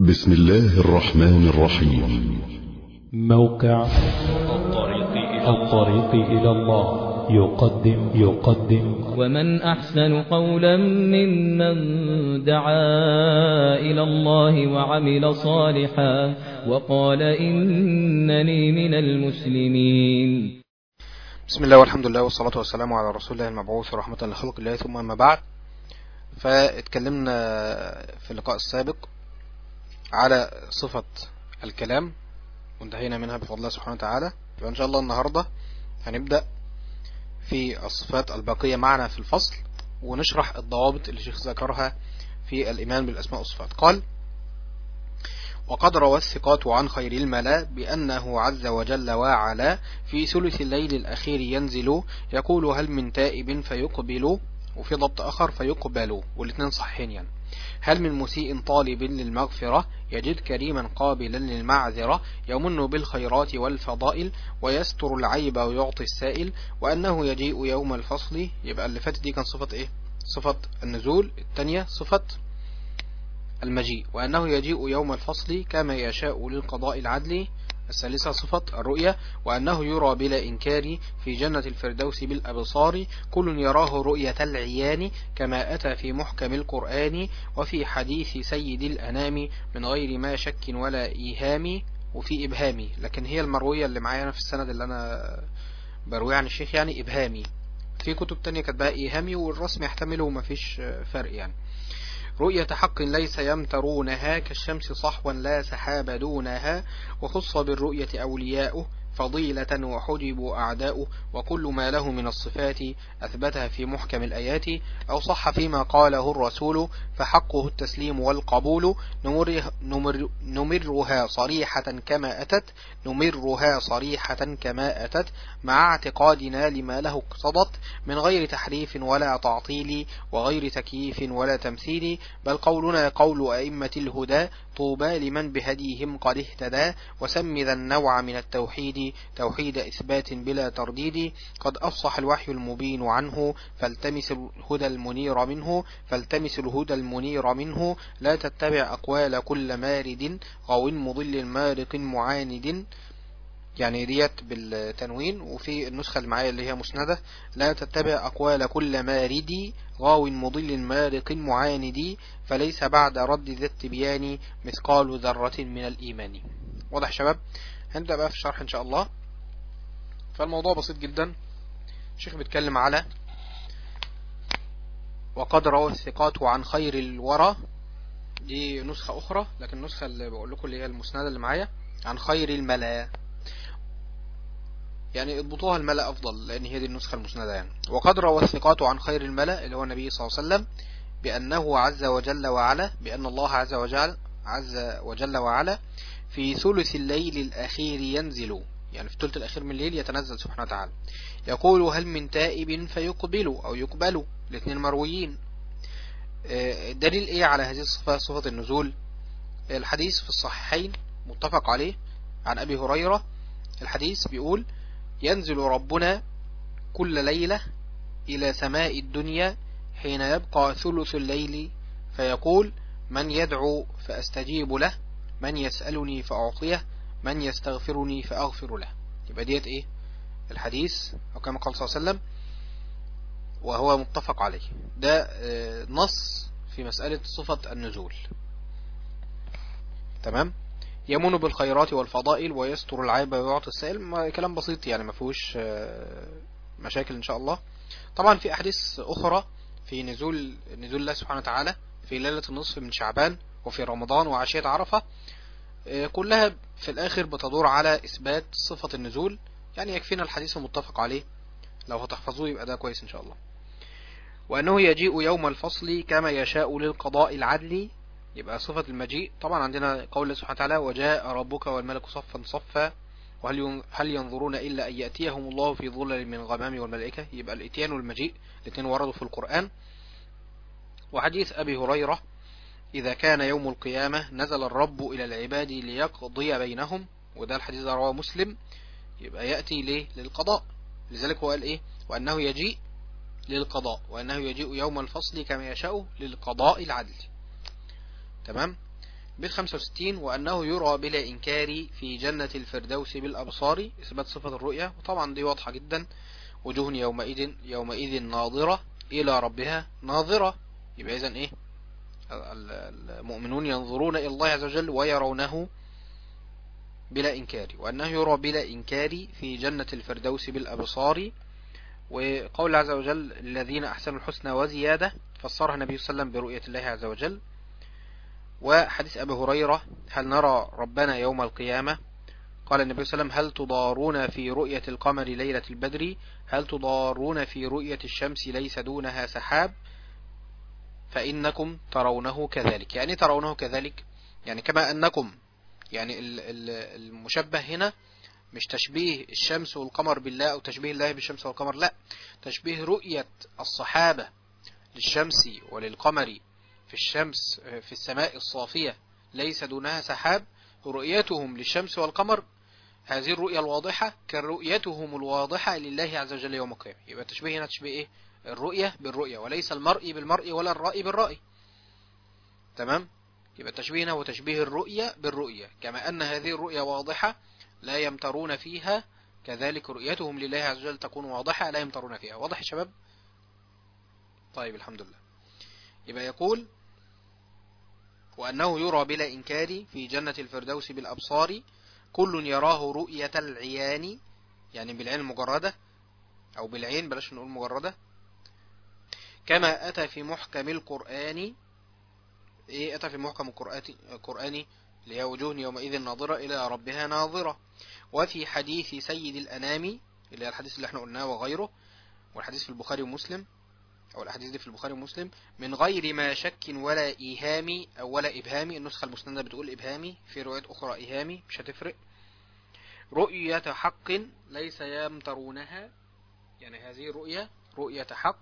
بسم الله الرحمن الرحيم موقع الطريق إلى, الطريق إلى الله يقدم يقدم ومن أحسن قولا ممن دعا إلى الله وعمل صالحا وقال إنني من المسلمين بسم الله والحمد لله والصلاة والسلام على رسول الله المبعوث رحمة لخلق الله ثم أما بعد فاتكلمنا في اللقاء السابق على صفة الكلام وانتهينا منها بفضل الله سبحانه وتعالى وإن شاء الله النهاردة هنبدأ في الصفات الباقية معنا في الفصل ونشرح الضوابط اللي الشيخ ذكرها في الإيمان بالأسماء والصفات قال وقد روى الثقات عن خير الملا بأنه عز وجل وعلا في ثلث الليل الأخير ينزل يقول هل من تائب فيقبل وفي ضبط آخر فيقبل والاثنين صحيحين يعني هل من مسيء طالب للمغفرة يجد كريما قابلا للمعذرة يمن بالخيرات والفضائل ويستر العيب ويعطي السائل وأنه يجيء يوم الفصل يبقى اللي فاتت دي كان صفة ايه صفة النزول الثانية صفة المجيء وأنه يجيء يوم الفصل كما يشاء للقضاء العدل الثالثة صفة الرؤية وأنه يرى بلا إنكار في جنة الفردوس بالأبصار كل يراه رؤية العيان كما أتى في محكم القرآن وفي حديث سيد الأنام من غير ما شك ولا إيهام وفي إبهامي لكن هي المروية اللي معايا في السند اللي أنا بروي عن الشيخ يعني إبهامي في كتب تانية كاتباها إيهامي والرسم يحتمله ومفيش فرق يعني رؤية حق ليس يمترونها كالشمس صحوا لا سحاب دونها وخص بالرؤية أولياؤه فضيلة وحجبوا أعداؤه وكل ما له من الصفات أثبتها في محكم الآيات أو صح فيما قاله الرسول فحقه التسليم والقبول نمر نمر نمرها صريحة كما أتت نمرها صريحة كما أتت مع اعتقادنا لما له اقتضت من غير تحريف ولا تعطيل وغير تكييف ولا تمثيل بل قولنا قول أئمة الهدى طوبى لمن بهديهم قد اهتدى وسم ذا النوع من التوحيد توحيد إثبات بلا ترديد قد أفصح الوحي المبين عنه فالتمس الهدى المنير منه فالتمس الهدى المنير منه لا تتبع أقوال كل مارد غو مضل مارق معاند يعني ديت بالتنوين وفي النسخة اللي معايا اللي هي مسندة لا تتبع أقوال كل مارد غاو مضل مارق معاند فليس بعد رد ذا التبيان مثقال ذرة من الإيمان واضح شباب هنبدأ بقى في الشرح إن شاء الله فالموضوع بسيط جدا الشيخ بيتكلم على وقد روى الثقات عن خير الورى دي نسخة أخرى لكن النسخة اللي بقول لكم اللي هي المسندة اللي معايا عن خير الملا يعني اضبطوها الملا أفضل لأن هي دي النسخة المسندة يعني وقد روى الثقات عن خير الملا اللي هو النبي صلى الله عليه وسلم بأنه عز وجل وعلا بأن الله عز وجل عز وجل وعلا في ثلث الليل الأخير ينزل يعني في الثلث الأخير من الليل يتنزل سبحانه وتعالى يقول هل من تائب فيقبل أو يقبل الاثنين مرويين دليل ايه على هذه الصفة صفة النزول الحديث في الصحيحين متفق عليه عن أبي هريرة الحديث بيقول ينزل ربنا كل ليلة إلى سماء الدنيا حين يبقى ثلث الليل فيقول من يدعو فأستجيب له من يسألني فأعطيه من يستغفرني فأغفر له يبقى ديت ايه الحديث أو كما قال صلى الله عليه وسلم وهو متفق عليه ده نص في مسألة صفة النزول تمام يمن بالخيرات والفضائل ويستر العيب ويعطي السائل كلام بسيط يعني ما فيهوش مشاكل ان شاء الله طبعا في احاديث اخرى في نزول نزول الله سبحانه وتعالى في ليلة النصف من شعبان وفي رمضان وعشية عرفة كلها في الاخر بتدور على اثبات صفة النزول يعني يكفينا الحديث المتفق عليه لو هتحفظوه يبقى ده كويس ان شاء الله وانه يجيء يوم الفصل كما يشاء للقضاء العدل يبقى صفة المجيء طبعا عندنا قول سبحانه وتعالى وجاء ربك والملك صفا صفا وهل هل ينظرون إلا أن يأتيهم الله في ظلل من الغمام والملائكة يبقى الاتيان والمجيء الاثنين وردوا في القرآن وحديث أبي هريرة إذا كان يوم القيامة نزل الرب إلى العباد ليقضي بينهم وده الحديث رواه مسلم يبقى يأتي ليه للقضاء لذلك هو قال إيه وأنه يجيء للقضاء وأنه يجيء يوم الفصل كما يشاء للقضاء العدل تمام بيت 65 وأنه يرى بلا إنكار في جنة الفردوس بالأبصار إثبات صفة الرؤية وطبعا دي واضحة جدا وجوه يومئذ يومئذ ناظرة إلى ربها ناظرة يبقى إذن إيه المؤمنون ينظرون إلى الله عز وجل ويرونه بلا إنكار وأنه يرى بلا إنكار في جنة الفردوس بالأبصار وقول عز وجل الذين أحسنوا الحسنى وزيادة فسرها النبي صلى الله عليه وسلم برؤية الله عز وجل وحديث أبي هريرة هل نرى ربنا يوم القيامة قال النبي صلى الله عليه وسلم هل تضارون في رؤية القمر ليلة البدر هل تضارون في رؤية الشمس ليس دونها سحاب فإنكم ترونه كذلك يعني ترونه كذلك يعني كما أنكم يعني المشبه هنا مش تشبيه الشمس والقمر بالله أو تشبيه الله بالشمس والقمر لا تشبيه رؤية الصحابة للشمس وللقمر في الشمس في السماء الصافية ليس دونها سحاب رؤيتهم للشمس والقمر هذه الرؤية الواضحة كرؤيتهم الواضحة لله عز وجل يوم القيامة يبقى تشبيه هنا تشبيه ايه الرؤية بالرؤية وليس المرء بالمرء ولا الرأي بالرأي تمام يبقى التشبيه هنا هو تشبيه الرؤية بالرؤية كما أن هذه الرؤية واضحة لا يمترون فيها كذلك رؤيتهم لله عز وجل تكون واضحة لا يمترون فيها واضح يا شباب طيب الحمد لله يبقى يقول وأنه يرى بلا إنكار في جنة الفردوس بالأبصار كل يراه رؤية العيان يعني بالعين المجردة أو بالعين بلاش نقول مجردة كما أتى في محكم القرآن إيه أتى في محكم القرآن اللي هي وجوه يومئذ ناظرة إلى ربها ناظرة وفي حديث سيد الأنام اللي هي الحديث اللي احنا قلناه وغيره والحديث في البخاري ومسلم أو الأحاديث دي في البخاري ومسلم من غير ما شك ولا إيهامي أو ولا إبهامي النسخة المسندة بتقول إبهامي في روايات أخرى إيهامي مش هتفرق رؤية حق ليس يمترونها يعني هذه رؤية رؤية حق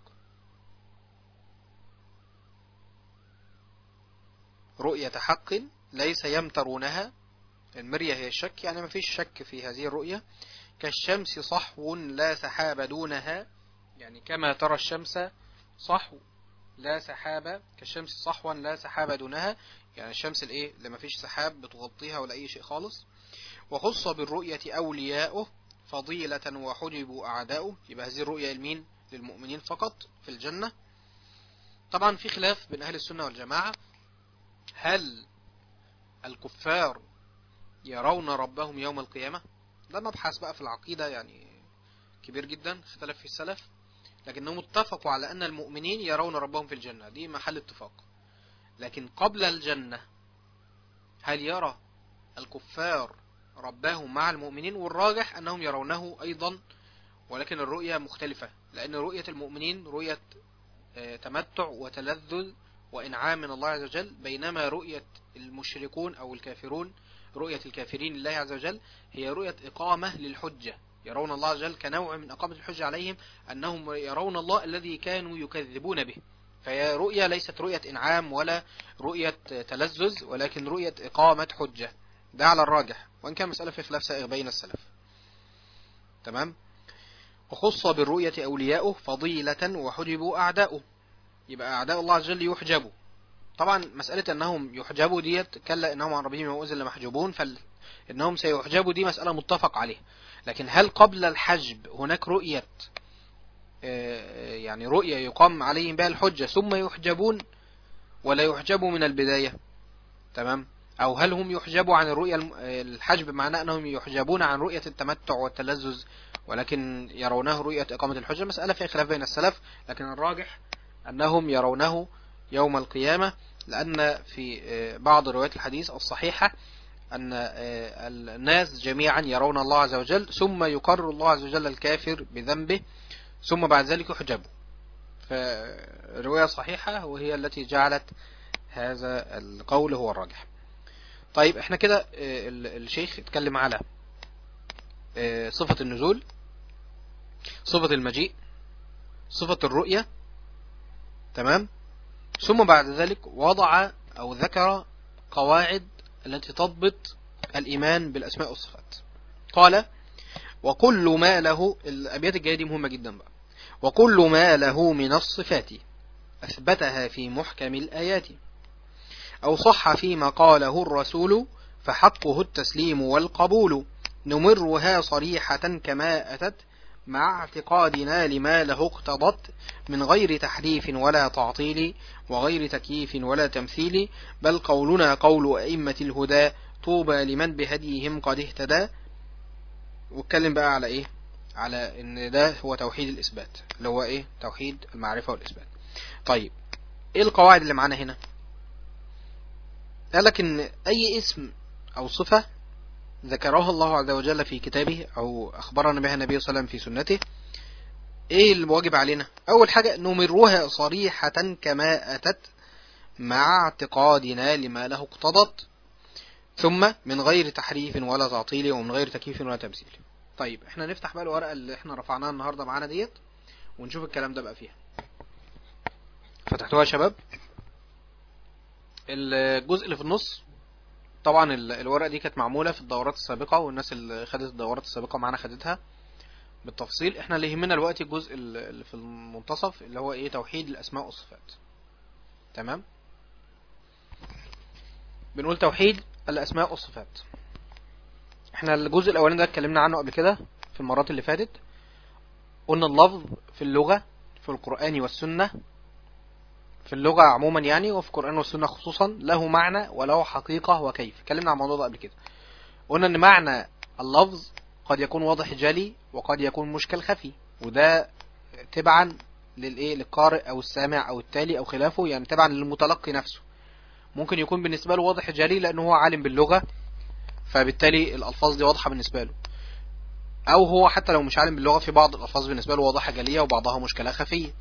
رؤية حق ليس يمترونها المرية هي الشك يعني ما فيش شك في هذه الرؤية كالشمس صحو لا سحاب دونها يعني كما ترى الشمس صحو لا سحاب كالشمس صحوا لا سحاب دونها يعني الشمس الايه لما فيش سحاب بتغطيها ولا اي شيء خالص وخص بالرؤية اولياؤه فضيلة وحجبوا اعداؤه يبقى هذه الرؤية لمين للمؤمنين فقط في الجنة طبعا في خلاف بين اهل السنة والجماعة هل الكفار يرون ربهم يوم القيامة ده مبحث بقى في العقيدة يعني كبير جدا اختلف في السلف لكنهم اتفقوا على أن المؤمنين يرون ربهم في الجنة دي محل اتفاق لكن قبل الجنة هل يرى الكفار ربهم مع المؤمنين والراجح أنهم يرونه أيضا ولكن الرؤية مختلفة لأن رؤية المؤمنين رؤية تمتع وتلذذ وإنعام من الله عز وجل بينما رؤية المشركون أو الكافرون رؤية الكافرين لله عز وجل هي رؤية إقامة للحجة يرون الله عز وجل كنوع من أقامة الحجة عليهم أنهم يرون الله الذي كانوا يكذبون به فهي رؤية ليست رؤية إنعام ولا رؤية تلذذ ولكن رؤية إقامة حجة ده على الراجح وإن كان مسألة في خلاف سائغ بين السلف تمام وخص بالرؤية أولياؤه فضيلة وحجبوا أعداؤه يبقى أعداء الله عز وجل يحجبوا طبعا مسألة أنهم يحجبوا ديت كلا إنهم عن ربهم يومئذ لمحجوبون فإنهم سيحجبوا دي مسألة متفق عليها لكن هل قبل الحجب هناك رؤية يعني رؤية يقام عليهم بها الحجة ثم يحجبون ولا يحجبوا من البداية تمام أو هل هم يحجبوا عن الرؤية الحجب معناه أنهم يحجبون عن رؤية التمتع والتلذذ ولكن يرونه رؤية إقامة الحجة مسألة في خلاف بين السلف لكن الراجح أنهم يرونه يوم القيامة لأن في بعض روايات الحديث الصحيحة أن الناس جميعا يرون الله عز وجل ثم يقرر الله عز وجل الكافر بذنبه ثم بعد ذلك يحجبه فرواية صحيحة وهي التي جعلت هذا القول هو الراجح طيب احنا كده الشيخ اتكلم على صفة النزول صفة المجيء صفة الرؤية تمام ثم بعد ذلك وضع أو ذكر قواعد التي تضبط الإيمان بالأسماء والصفات قال وكل ما له الأبيات الجاية دي مهمة جدا بقى وكل ما له من الصفات أثبتها في محكم الآيات أو صح فيما قاله الرسول فحقه التسليم والقبول نمرها صريحة كما أتت مع اعتقادنا لما له اقتضت من غير تحريف ولا تعطيل وغير تكييف ولا تمثيل بل قولنا قول أئمة الهدى طوبى لمن بهديهم قد اهتدى واتكلم بقى على ايه على ان ده هو توحيد الاثبات اللي هو ايه توحيد المعرفة والاثبات طيب ايه القواعد اللي معانا هنا قالك ان اي اسم او صفة ذكرها الله عز وجل في كتابه او اخبرنا بها النبي صلى الله عليه وسلم في سنته ايه الواجب علينا اول حاجة نمرها صريحة كما اتت مع اعتقادنا لما له اقتضت ثم من غير تحريف ولا تعطيل ومن غير تكييف ولا تمثيل طيب احنا نفتح بقى الورقة اللي احنا رفعناها النهاردة معانا ديت ونشوف الكلام ده بقى فيها فتحتوها يا شباب الجزء اللي في النص طبعا الورقة دي كانت معمولة في الدورات السابقة والناس اللي خدت الدورات السابقة معانا خدتها بالتفصيل احنا اللي يهمنا دلوقتي الجزء اللي في المنتصف اللي هو ايه توحيد الاسماء والصفات تمام بنقول توحيد الاسماء والصفات احنا الجزء الاولاني ده اتكلمنا عنه قبل كده في المرات اللي فاتت قلنا اللفظ في اللغة في القرآن والسنة في اللغة عموما يعني وفي القرآن والسنة خصوصا له معنى وله حقيقة وكيف اتكلمنا عن الموضوع ده قبل كده قلنا ان معنى اللفظ قد يكون واضح جلي وقد يكون مشكل خفي وده تبعا للايه للقارئ او السامع او التالي او خلافه يعني تبعا للمتلقي نفسه ممكن يكون بالنسبة له واضح جلي لانه هو عالم باللغة فبالتالي الالفاظ دي واضحة بالنسبة له او هو حتى لو مش عالم باللغة في بعض الالفاظ بالنسبة له واضحة جلية وبعضها مشكلة خفية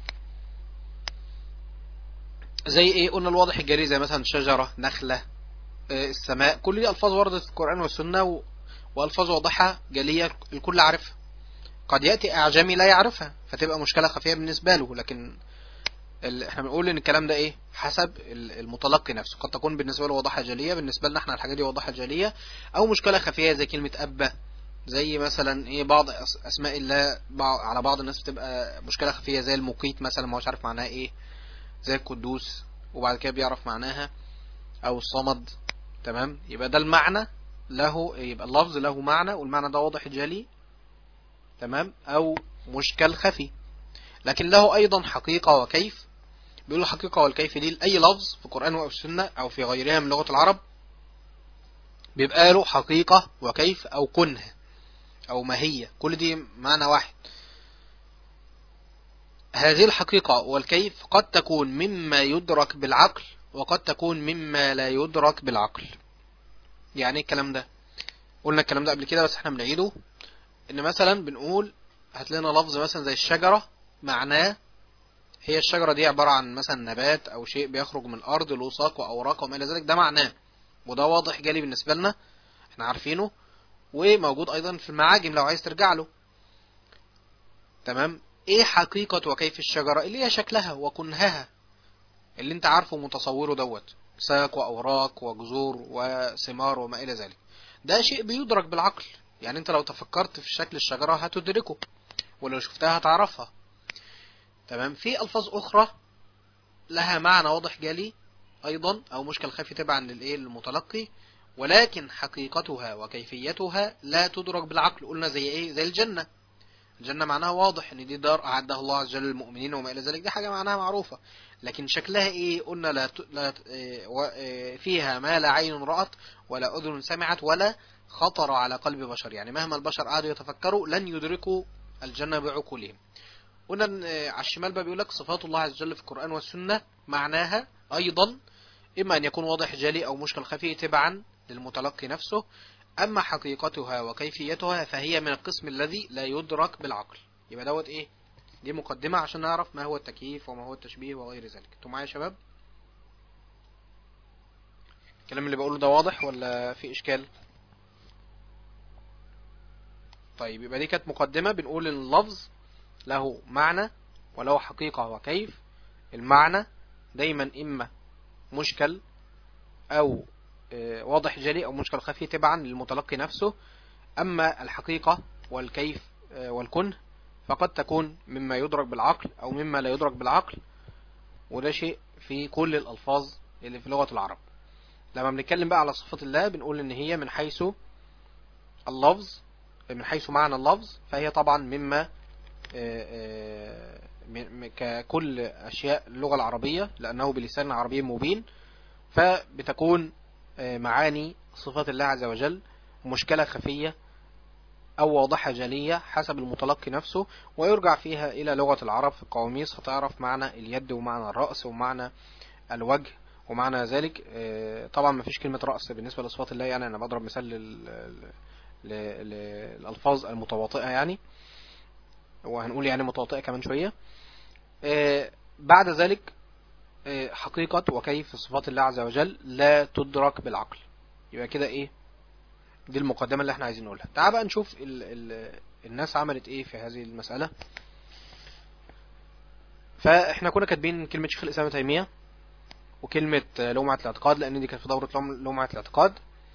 زي ايه قلنا الواضح الجلي زي مثلا شجرة نخلة السماء كل دي الفاظ وردت في القرآن والسنة و... والفاظ واضحة جلية الكل عارفها قد يأتي اعجمي لا يعرفها فتبقى مشكلة خفية بالنسبة له لكن ال... احنا بنقول ان الكلام ده ايه حسب المتلقي نفسه قد تكون بالنسبة له واضحة جلية بالنسبة لنا احنا الحاجة دي واضحة جلية او مشكلة خفية زي كلمة أبا زي مثلا ايه بعض اسماء الله بعض على بعض الناس بتبقى مشكلة خفية زي المقيت مثلا ما هوش عارف معناها ايه زي القدوس وبعد كده بيعرف معناها او الصمد تمام يبقى ده المعنى له يبقى اللفظ له معنى والمعنى ده واضح جلي تمام او مشكل خفي لكن له ايضا حقيقة وكيف بيقولوا الحقيقة والكيف دي لأي لفظ في القرآن أو السنة أو في غيرها من لغة العرب بيبقى له حقيقة وكيف أو كنه أو ماهية كل دي معنى واحد هذه الحقيقة والكيف قد تكون مما يدرك بالعقل وقد تكون مما لا يدرك بالعقل يعني ايه الكلام ده قلنا الكلام ده قبل كده بس احنا بنعيده ان مثلا بنقول هات لنا لفظ مثلا زي الشجرة معناه هي الشجرة دي عبارة عن مثلا نبات او شيء بيخرج من الارض له ساق واوراق وما الى ذلك ده معناه وده واضح جالي بالنسبة لنا احنا عارفينه وموجود ايضا في المعاجم لو عايز ترجع له تمام ايه حقيقة وكيف الشجرة اللي هي شكلها وكنهها اللي انت عارفه متصوره دوت ساق واوراق وجذور وثمار وما الى ذلك ده شيء بيدرك بالعقل يعني انت لو تفكرت في شكل الشجرة هتدركه ولو شفتها هتعرفها تمام في الفاظ اخرى لها معنى واضح جالي ايضا او مشكل خفي تبعا للايه للمتلقي ولكن حقيقتها وكيفيتها لا تدرك بالعقل قلنا زي ايه زي الجنة الجنة معناها واضح ان دي دار اعدها الله عز وجل للمؤمنين وما الى ذلك دي حاجة معناها معروفة لكن شكلها ايه قلنا لا, ت... لا ت... فيها ما لا عين رأت ولا اذن سمعت ولا خطر على قلب بشر يعني مهما البشر قعدوا يتفكروا لن يدركوا الجنة بعقولهم قلنا على الشمال بقى بيقول لك صفات الله عز وجل في القرآن والسنة معناها ايضا اما ان يكون واضح جلي او مشكل خفي تبعا للمتلقي نفسه أما حقيقتها وكيفيتها فهي من القسم الذي لا يدرك بالعقل يبقى دوت إيه دي مقدمة عشان نعرف ما هو التكييف وما هو التشبيه وغير ذلك انتوا معايا يا شباب الكلام اللي بقوله ده واضح ولا في إشكال طيب يبقى دي كانت مقدمة بنقول ان اللفظ له معنى وله حقيقة وكيف المعنى دايما إما مشكل أو واضح جلي أو مشكل خفي تبعا للمتلقي نفسه أما الحقيقة والكيف والكنه فقد تكون مما يدرك بالعقل أو مما لا يدرك بالعقل وده شيء في كل الألفاظ اللي في لغة العرب لما بنتكلم بقى على صفات الله بنقول ان هي من حيث اللفظ من حيث معنى اللفظ فهي طبعا مما آه، آه، م- م- ككل أشياء اللغة العربية لأنه بلسان عربي مبين فبتكون آه، معاني صفات الله عز وجل مشكلة خفية أو واضحة جلية حسب المتلقي نفسه ويرجع فيها إلى لغة العرب في القواميس فتعرف معنى اليد ومعنى الرأس ومعنى الوجه ومعنى ذلك آه، طبعا ما فيش كلمة رأس بالنسبة لصفات الله يعني أنا بضرب مثال لل- ل- للألفاظ المتواطئة يعني وهنقول يعني متواطئة كمان شوية آه، بعد ذلك آه، حقيقة وكيف صفات الله عز وجل لا تدرك بالعقل يبقى كده ايه دي المقدمة اللي احنا عايزين نقولها تعال بقى نشوف ال ال الناس عملت ايه في هذه المسألة فاحنا كنا كاتبين كلمة شيخ الإسلام ابن تيمية وكلمة آه، لومعة الاعتقاد لأن دي كانت في دورة لوم- لومعة الاعتقاد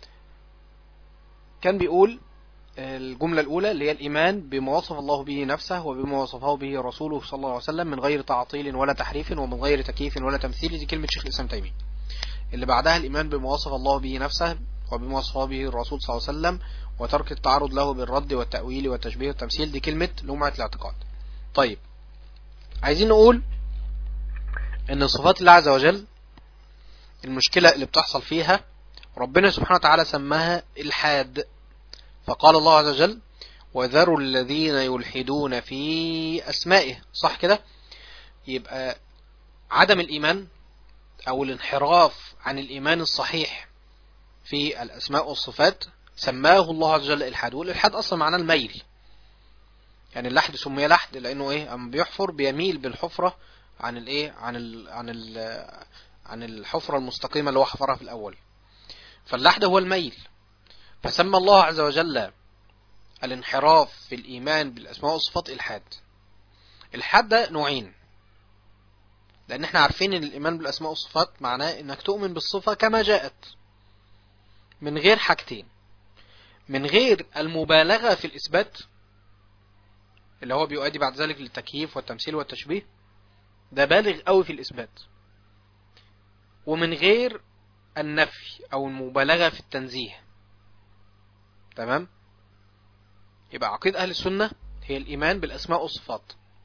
كان بيقول الجملة الأولى اللي هي الإيمان بما وصف الله به نفسه وبما وصفه به رسوله صلى الله عليه وسلم من غير تعطيل ولا تحريف ومن غير تكييف ولا تمثيل دي كلمة شيخ الإسلام تيمية اللي بعدها الإيمان بما وصف الله به نفسه وبما وصفه به الرسول صلى الله عليه وسلم وترك التعرض له بالرد والتأويل والتشبيه والتمثيل دي كلمة لمعة الاعتقاد طيب عايزين نقول ان صفات الله عز وجل المشكلة اللي بتحصل فيها ربنا سبحانه وتعالى سماها الحاد فقال الله عز وجل وذروا الذين يلحدون في أسمائه صح كده يبقى عدم الإيمان أو الانحراف عن الإيمان الصحيح في الأسماء والصفات سماه الله عز وجل الحاد والإلحاد أصلا معناه الميل يعني اللحد سمي لحد لأنه إيه أما بيحفر بيميل بالحفرة عن الإيه عن ال عن ال عن الحفرة المستقيمة اللي هو حفرها في الأول فاللحد هو الميل فسمى الله عز وجل الانحراف في الإيمان بالأسماء والصفات إلحاد الحاد ده نوعين لأن احنا عارفين ان الإيمان بالأسماء والصفات معناه انك تؤمن بالصفة كما جاءت من غير حاجتين من غير المبالغة في الإثبات اللي هو بيؤدي بعد ذلك للتكييف والتمثيل والتشبيه ده بالغ قوي في الإثبات ومن غير النفي أو المبالغة في التنزيه تمام يبقى عقيدة أهل السنة هي الإيمان بالأسماء والصفات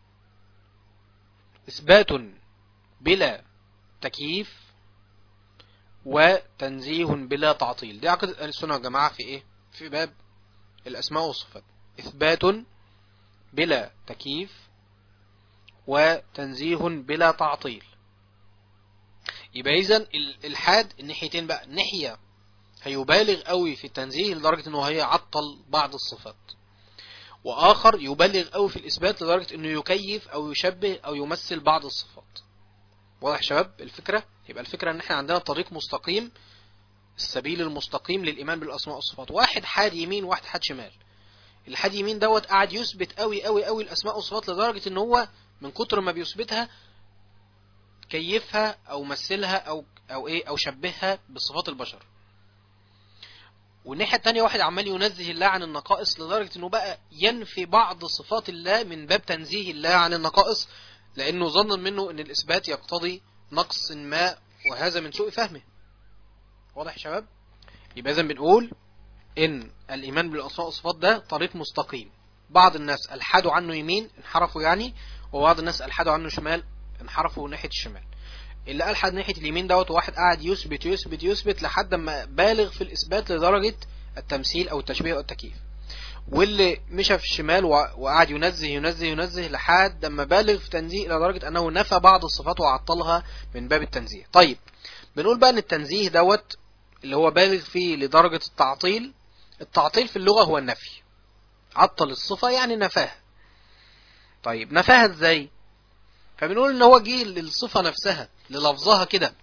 إثبات بلا تكييف وتنزيه بلا تعطيل دي عقيدة أهل السنة والجماعة في إيه؟ في باب الأسماء والصفات إثبات بلا تكييف وتنزيه بلا تعطيل يبقى إذن الإلحاد الناحيتين بقى ناحية هيبالغ قوي في التنزيه لدرجة انه هيعطل بعض الصفات واخر يبالغ قوي في الاثبات لدرجة انه يكيف او يشبه او يمثل بعض الصفات واضح يا شباب الفكرة يبقى الفكرة ان احنا عندنا طريق مستقيم السبيل المستقيم للايمان بالاسماء والصفات واحد حاد يمين واحد حاد شمال الحاد يمين دوت قاعد يثبت قوي قوي قوي الاسماء والصفات لدرجة ان هو من كتر ما بيثبتها كيفها او مثلها او او ايه او شبهها بصفات البشر والناحية التانية واحد عمال ينزه الله عن النقائص لدرجة انه بقى ينفي بعض صفات الله من باب تنزيه الله عن النقائص لانه ظن منه ان الاثبات يقتضي نقص ما وهذا من سوء فهمه واضح يا شباب يبقى اذا بنقول ان الايمان بالاسماء والصفات ده طريق مستقيم بعض الناس الحدوا عنه يمين انحرفوا يعني وبعض الناس الحدوا عنه شمال انحرفوا ناحية الشمال اللي ألحد ناحية اليمين دوت واحد قاعد يثبت يثبت يثبت لحد ما بالغ في الإثبات لدرجة التمثيل أو التشبيه أو التكييف واللي مشى في الشمال وقعد ينزه ينزه ينزه لحد ما بالغ في تنزيه إلى درجة أنه نفى بعض الصفات وعطلها من باب التنزيه طيب بنقول بقى أن التنزيه دوت اللي هو بالغ فيه لدرجة التعطيل التعطيل في اللغة هو النفي عطل الصفة يعني نفاها طيب نفاها ازاي فبنقول ان هو جه للصفة نفسها للفظها كده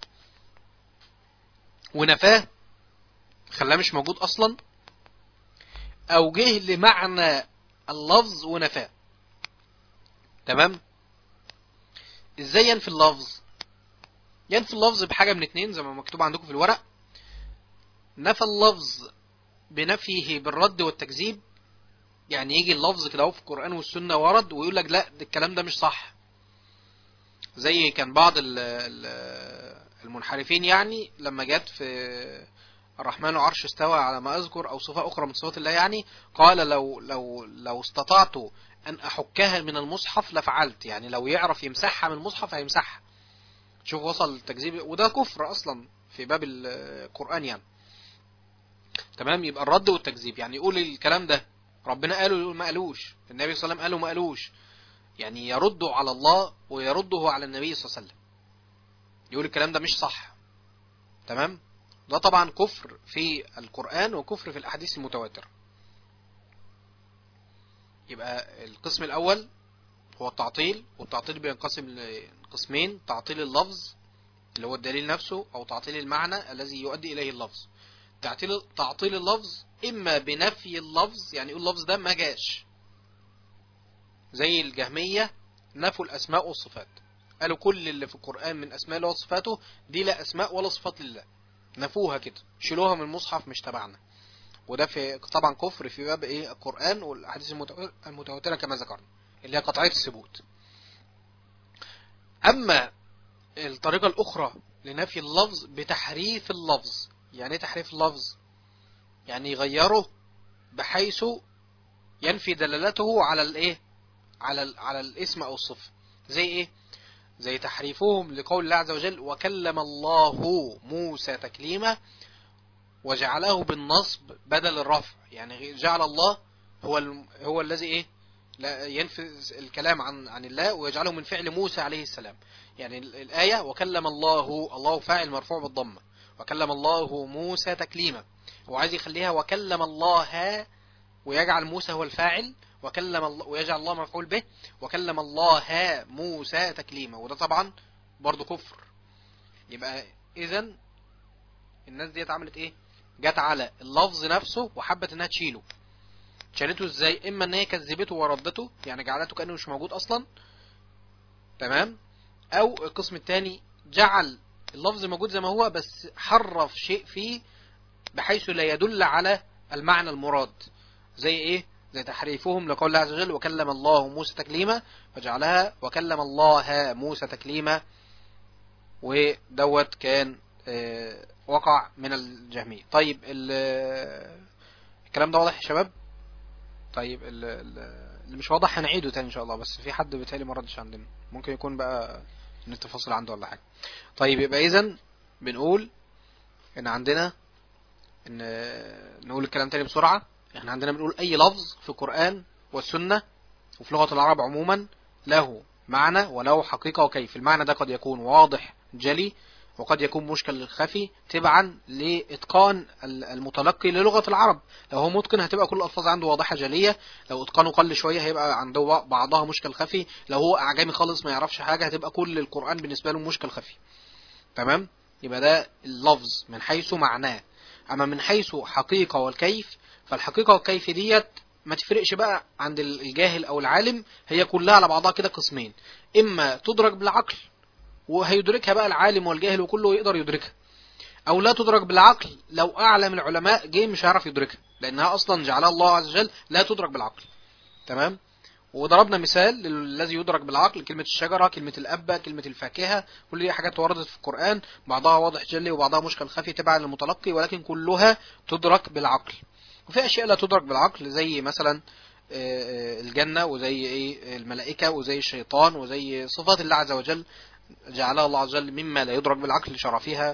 ونفاه خلاه مش موجود اصلا او جه لمعنى اللفظ ونفاه تمام ازاي ينفي اللفظ ينفي اللفظ بحاجة من اتنين زي ما مكتوب عندكم في الورق نفى اللفظ بنفيه بالرد والتكذيب يعني يجي اللفظ كده في القرآن والسنة ورد ويقول لك لا ده الكلام ده مش صح زي كان بعض ال ال المنحرفين يعني لما جت في الرحمن عرش استوى على ما أذكر أو صفة أخرى من صفات الله يعني قال لو لو لو استطعت أن أحكها من المصحف لفعلت يعني لو يعرف يمسحها من المصحف هيمسحها شوف وصل التكذيب وده كفر أصلا في باب القرآن يعني تمام يبقى الرد والتكذيب يعني يقول الكلام ده ربنا قاله يقول ما قالوش النبي صلى الله عليه وسلم قاله ما قالوش يعني يرده على الله ويرده على النبي صلى الله عليه وسلم يقول الكلام ده مش صح تمام ده طبعا كفر في القرآن وكفر في الأحاديث المتواترة يبقى القسم الأول هو التعطيل والتعطيل بينقسم لقسمين تعطيل اللفظ اللي هو الدليل نفسه أو تعطيل المعنى الذي يؤدي إليه اللفظ تعطيل تعطيل اللفظ إما بنفي اللفظ يعني يقول اللفظ ده ما جاش زي الجهمية نفوا الأسماء والصفات قالوا كل اللي في القرآن من أسماء الله وصفاته دي لا أسماء ولا صفات لله نفوها كده شيلوها من المصحف مش تبعنا وده في طبعا كفر في باب ايه القرآن والأحاديث المتواترة كما ذكرنا اللي هي قطعية الثبوت أما الطريقة الأخرى لنفي اللفظ بتحريف اللفظ يعني ايه تحريف اللفظ يعني يغيره بحيث ينفي دلالته على الايه على ال على الاسم او الصفه زي ايه زي تحريفهم لقول الله عز وجل وكلم الله موسى تكليما وجعله بالنصب بدل الرفع يعني جعل الله هو هو الذي ايه لا ينفذ الكلام عن عن الله ويجعله من فعل موسى عليه السلام يعني الآية وكلم الله الله فاعل مرفوع بالضمة وكلم الله موسى تكليما هو عايز يخليها وكلم الله ويجعل موسى هو الفاعل وكلم الله ويجعل الله مفعول به وكلم الله موسى تكليما وده طبعا برضو كفر يبقى اذا الناس ديت عملت ايه جت على اللفظ نفسه وحبت انها تشيله شالته ازاي اما ان هي كذبته وردته يعني جعلته كانه مش موجود اصلا تمام او القسم الثاني جعل اللفظ موجود زي ما هو بس حرف شيء فيه بحيث لا يدل على المعنى المراد زي ايه زي تحريفهم لقول الله عز وجل وكلم الله موسى تكليما فجعلها وكلم الله موسى تكليما ودوت كان وقع من الجهمية طيب الكلام ده واضح يا شباب طيب اللي مش واضح هنعيده تاني ان شاء الله بس في حد بيتهيألي ما ردش عندنا ممكن يكون بقى النت فاصل عنده ولا حاجه طيب يبقى اذا بنقول ان عندنا ان نقول الكلام تاني بسرعه احنا عندنا بنقول اي لفظ في القران والسنه وفي لغه العرب عموما له معنى وله حقيقه وكيف المعنى ده قد يكون واضح جلي وقد يكون مشكل خفي تبعا لإتقان المتلقي للغة العرب لو هو متقن هتبقى كل الألفاظ عنده واضحة جلية لو إتقانه قل شوية هيبقى عنده بعضها مشكل خفي لو هو أعجمي خالص ما يعرفش حاجة هتبقى كل القرآن بالنسبة له مشكل خفي تمام يبقى ده اللفظ من حيث معناه أما من حيث حقيقة والكيف فالحقيقة والكيف ديت ما تفرقش بقى عند الجاهل أو العالم هي كلها على بعضها كده قسمين إما تدرك بالعقل وهيدركها بقى العالم والجاهل وكله يقدر يدركها او لا تدرك بالعقل لو اعلم العلماء جه مش هيعرف يدركها لانها اصلا جعلها الله عز وجل لا تدرك بالعقل تمام وضربنا مثال الذي يدرك بالعقل كلمة الشجرة كلمة الأبة كلمة الفاكهة كل دي حاجات وردت في القرآن بعضها واضح جلي وبعضها مشكل خفي تبعا للمتلقي ولكن كلها تدرك بالعقل وفي أشياء لا تدرك بالعقل زي مثلا الجنة وزي ايه الملائكة وزي الشيطان وزي صفات الله عز وجل جعلها الله عز وجل مما لا يدرك بالعقل لشرفها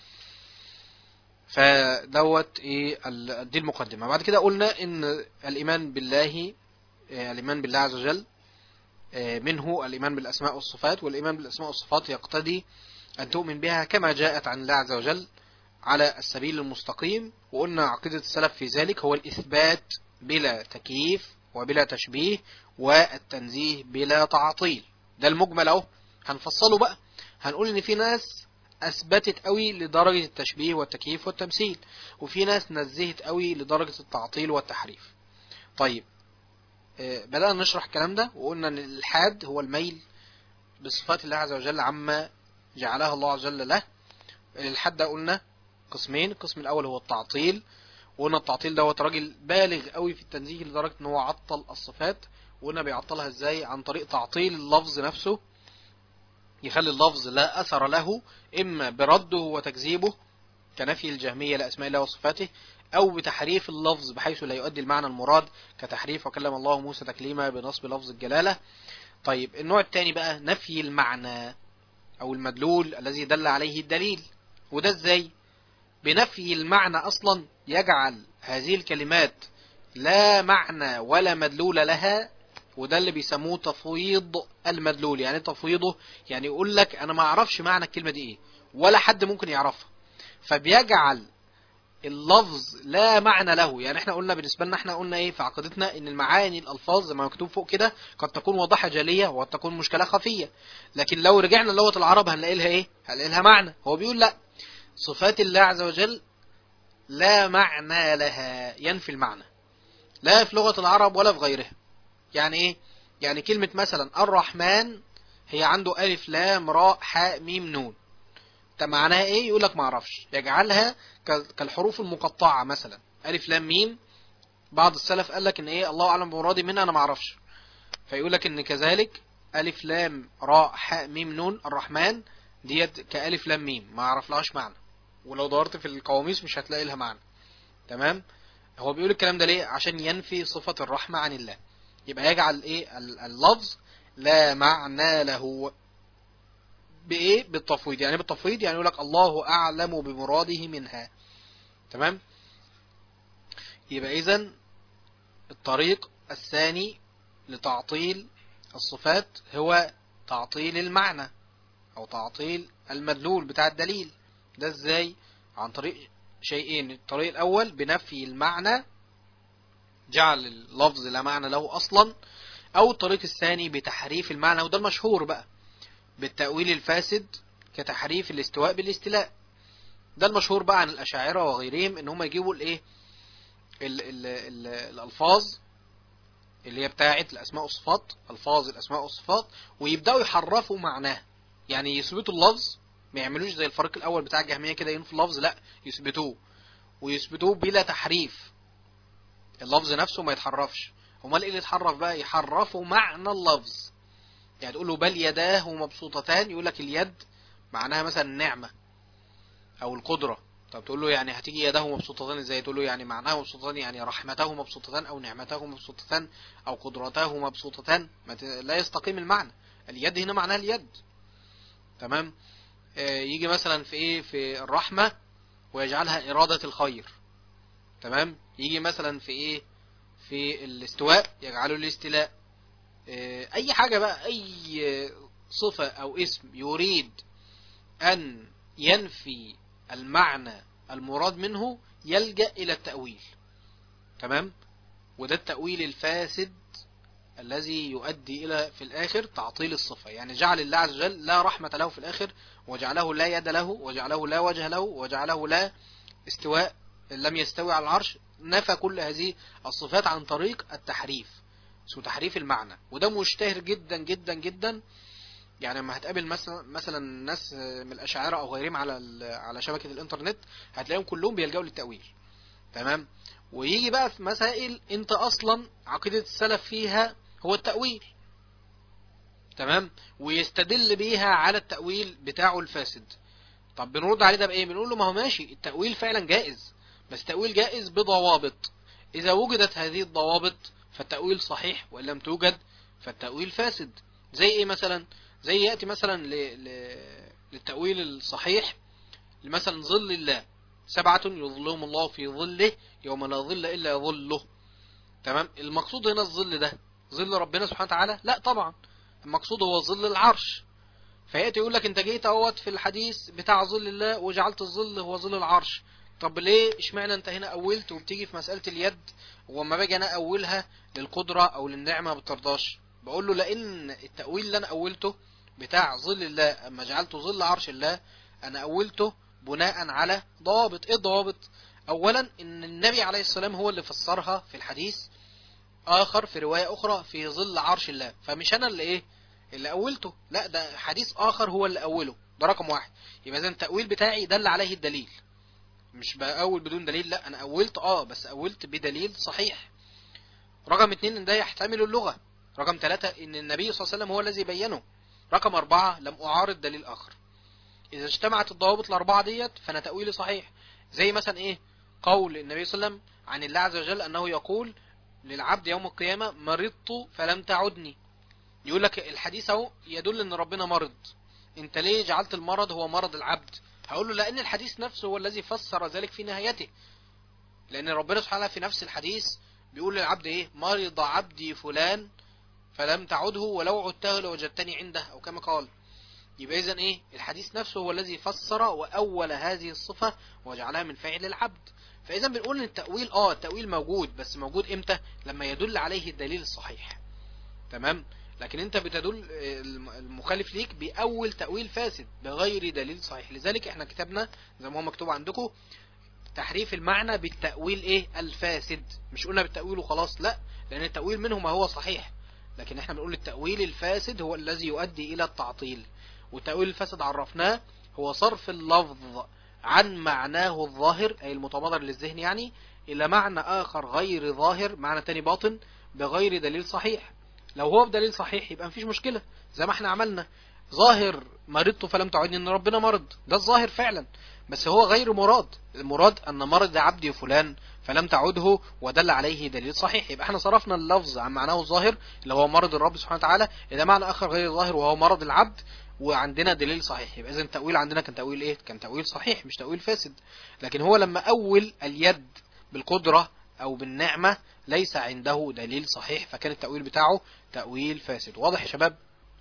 فدوت ايه دي المقدمة بعد كده قلنا ان الايمان بالله الايمان بالله عز وجل منه الايمان بالاسماء والصفات والايمان بالاسماء والصفات يقتضي ان تؤمن بها كما جاءت عن الله عز وجل على السبيل المستقيم وقلنا عقيدة السلف في ذلك هو الاثبات بلا تكييف وبلا تشبيه والتنزيه بلا تعطيل ده المجمل اهو هنفصله بقى هنقول ان في ناس اثبتت قوي لدرجة التشبيه والتكييف والتمثيل وفي ناس نزهت قوي لدرجة التعطيل والتحريف طيب بدأنا نشرح الكلام ده وقلنا ان الالحاد هو الميل بصفات الله عز وجل عما جعلها الله عز وجل له الالحاد ده قلنا قسمين القسم الاول هو التعطيل وقلنا التعطيل دوت راجل بالغ قوي في التنزيه لدرجة ان هو عطل الصفات وقلنا بيعطلها ازاي عن طريق تعطيل اللفظ نفسه يخلي اللفظ لا أثر له إما برده وتكذيبه كنفي الجهمية لأسماء الله وصفاته أو بتحريف اللفظ بحيث لا يؤدي المعنى المراد كتحريف وكلم الله موسى تكليما بنصب لفظ الجلالة طيب النوع الثاني بقى نفي المعنى أو المدلول الذي دل عليه الدليل وده ازاي بنفي المعنى أصلا يجعل هذه الكلمات لا معنى ولا مدلول لها وده اللي بيسموه تفويض المدلول يعني تفويضه يعني يقول لك انا ما اعرفش معنى الكلمة دي ايه ولا حد ممكن يعرفها فبيجعل اللفظ لا معنى له يعني احنا قلنا بالنسبة لنا احنا قلنا ايه في عقيدتنا ان المعاني الالفاظ زي ما مكتوب فوق كده قد تكون واضحة جلية وقد تكون مشكلة خفية لكن لو رجعنا لغة العرب هنلاقي لها ايه هنلاقي لها معنى هو بيقول لا صفات الله عز وجل لا معنى لها ينفي المعنى لا في لغة العرب ولا في غيرها يعني ايه يعني كلمة مثلا الرحمن هي عنده ألف لام راء حاء ميم نون طب معناها ايه يقول لك ما اعرفش يجعلها كالحروف المقطعة مثلا ألف لام ميم بعض السلف قال لك ان ايه الله اعلم بمرادي منها انا ما اعرفش فيقول لك ان كذلك ألف لام راء حاء ميم نون الرحمن ديت كألف لام ميم ما اعرف لهاش معنى ولو دورت في القواميس مش هتلاقي لها معنى تمام هو بيقول الكلام ده ليه عشان ينفي صفة الرحمة عن الله يبقى يجعل ايه اللفظ لا معنى له بايه بالتفويض يعني بالتفويض يعني يقول لك الله اعلم بمراده منها تمام يبقى اذا الطريق الثاني لتعطيل الصفات هو تعطيل المعنى او تعطيل المدلول بتاع الدليل ده ازاي عن طريق شيئين الطريق الاول بنفي المعنى جعل اللفظ لا معنى له اصلا او الطريق الثاني بتحريف المعنى وده المشهور بقى بالتأويل الفاسد كتحريف الاستواء بالاستلاء ده المشهور بقى عن الأشاعرة وغيرهم ان هم يجيبوا الايه ال ال ال الألفاظ اللي هي بتاعت الأسماء والصفات ألفاظ الأسماء والصفات ويبدأوا يحرفوا معناه يعني يثبتوا اللفظ ما يعملوش زي الفريق الأول بتاع الجهمية كده ينفوا اللفظ لا يثبتوه ويثبتوه بلا تحريف اللفظ نفسه ما يتحرفش امال ايه اللي يتحرف بقى يحرفوا معنى اللفظ يعني تقول له بل يداه مبسوطتان يقول لك اليد معناها مثلا النعمة او القدرة طب تقول له يعني هتيجي يداه مبسوطتان ازاي تقول له يعني معناها مبسوطتان يعني رحمته مبسوطتان او نعمته مبسوطتان او قدرته مبسوطتان لا يستقيم المعنى اليد هنا معناها اليد تمام آه يجي مثلا في ايه في الرحمة ويجعلها ارادة الخير تمام يجي مثلا في ايه في الاستواء يجعله الاستلاء اي حاجة بقى اي صفة او اسم يريد ان ينفي المعنى المراد منه يلجأ الى التأويل تمام وده التأويل الفاسد الذي يؤدي الى في الاخر تعطيل الصفة يعني جعل الله عز وجل لا رحمة له في الاخر وجعله لا يد له وجعله لا وجه له وجعله لا استواء لم يستوي على العرش نفى كل هذه الصفات عن طريق التحريف اسمه تحريف المعنى وده مشتهر جدا جدا جدا يعني لما هتقابل مثلا مثلا ناس من الاشاعره او غيرهم على على شبكه الانترنت هتلاقيهم كلهم بيلجأوا للتأويل تمام ويجي بقى في مسائل انت اصلا عقيده السلف فيها هو التأويل تمام ويستدل بيها على التأويل بتاعه الفاسد طب بنرد عليه ده بايه بنقول له ما هو ماشي التأويل فعلا جائز بس تأويل جائز بضوابط إذا وجدت هذه الضوابط فالتأويل صحيح وإن لم توجد فالتأويل فاسد زي إيه مثلا زي يأتي مثلا ل... ل... للتأويل الصحيح مثلا ظل الله سبعة يظلهم الله في ظله يوم لا ظل إلا ظله تمام المقصود هنا الظل ده ظل ربنا سبحانه وتعالى لا طبعا المقصود هو ظل العرش فيأتي يقول لك انت جيت اهوت في الحديث بتاع ظل الله وجعلت الظل هو ظل العرش طب ليه اشمعنى انت هنا اولت وبتيجي في مسألة اليد وما باجي انا اولها للقدرة او للنعمة ما بترضاش بقول له لان التأويل اللي انا اولته بتاع ظل الله اما جعلته ظل عرش الله انا اولته بناء على ضوابط ايه الضوابط اولا ان النبي عليه السلام هو اللي فسرها في الحديث اخر في رواية اخرى في ظل عرش الله فمش انا اللي ايه اللي اولته لا ده حديث اخر هو اللي اوله ده رقم واحد يبقى اذا التأويل بتاعي دل عليه الدليل مش بأول بدون دليل لا انا اولت اه بس اولت بدليل صحيح رقم اتنين ان ده يحتمل اللغة رقم ثلاثة ان النبي صلى الله عليه وسلم هو الذي بينه رقم أربعة لم أعارض دليل آخر إذا اجتمعت الضوابط الأربعة ديت فأنا تأويلي صحيح زي مثلا إيه قول النبي صلى الله عليه وسلم عن الله عز وجل أنه يقول للعبد يوم القيامة مرضت فلم تعدني يقول لك الحديث اهو يدل ان ربنا مرض انت ليه جعلت المرض هو مرض العبد هقول له لان الحديث نفسه هو الذي فسر ذلك في نهايته لان ربنا سبحانه في نفس الحديث بيقول للعبد ايه مرض عبدي فلان فلم تعده ولو عدته لوجدتني عنده او كما قال يبقى اذا ايه الحديث نفسه هو الذي فسر واول هذه الصفة وجعلها من فعل العبد فاذا بنقول ان التأويل اه التأويل موجود بس موجود امتى لما يدل عليه الدليل الصحيح تمام لكن انت بتدل المخالف ليك بأول تأويل فاسد بغير دليل صحيح لذلك احنا كتبنا زي ما هو مكتوب عندكم تحريف المعنى بالتأويل ايه الفاسد مش قلنا بالتأويل وخلاص لا لان التأويل منه ما هو صحيح لكن احنا بنقول التأويل الفاسد هو الذي يؤدي الى التعطيل والتأويل الفاسد عرفناه هو صرف اللفظ عن معناه الظاهر اي المتبادر للذهن يعني الى معنى اخر غير ظاهر معنى تاني باطن بغير دليل صحيح لو هو بدليل صحيح يبقى مفيش مشكلة زي ما احنا عملنا ظاهر مرضت فلم تعدني ان ربنا مرض ده الظاهر فعلا بس هو غير مراد المراد ان مرض عبدي فلان فلم تعده ودل عليه دليل صحيح يبقى احنا صرفنا اللفظ عن معناه الظاهر اللي هو مرض الرب سبحانه وتعالى الى معنى اخر غير ظاهر وهو مرض العبد وعندنا دليل صحيح يبقى اذا التأويل عندنا كان تأويل ايه كان تأويل صحيح مش تأويل فاسد لكن هو لما اول اليد بالقدرة او بالنعمة ليس عنده دليل صحيح فكان التأويل بتاعه تأويل فاسد واضح يا شباب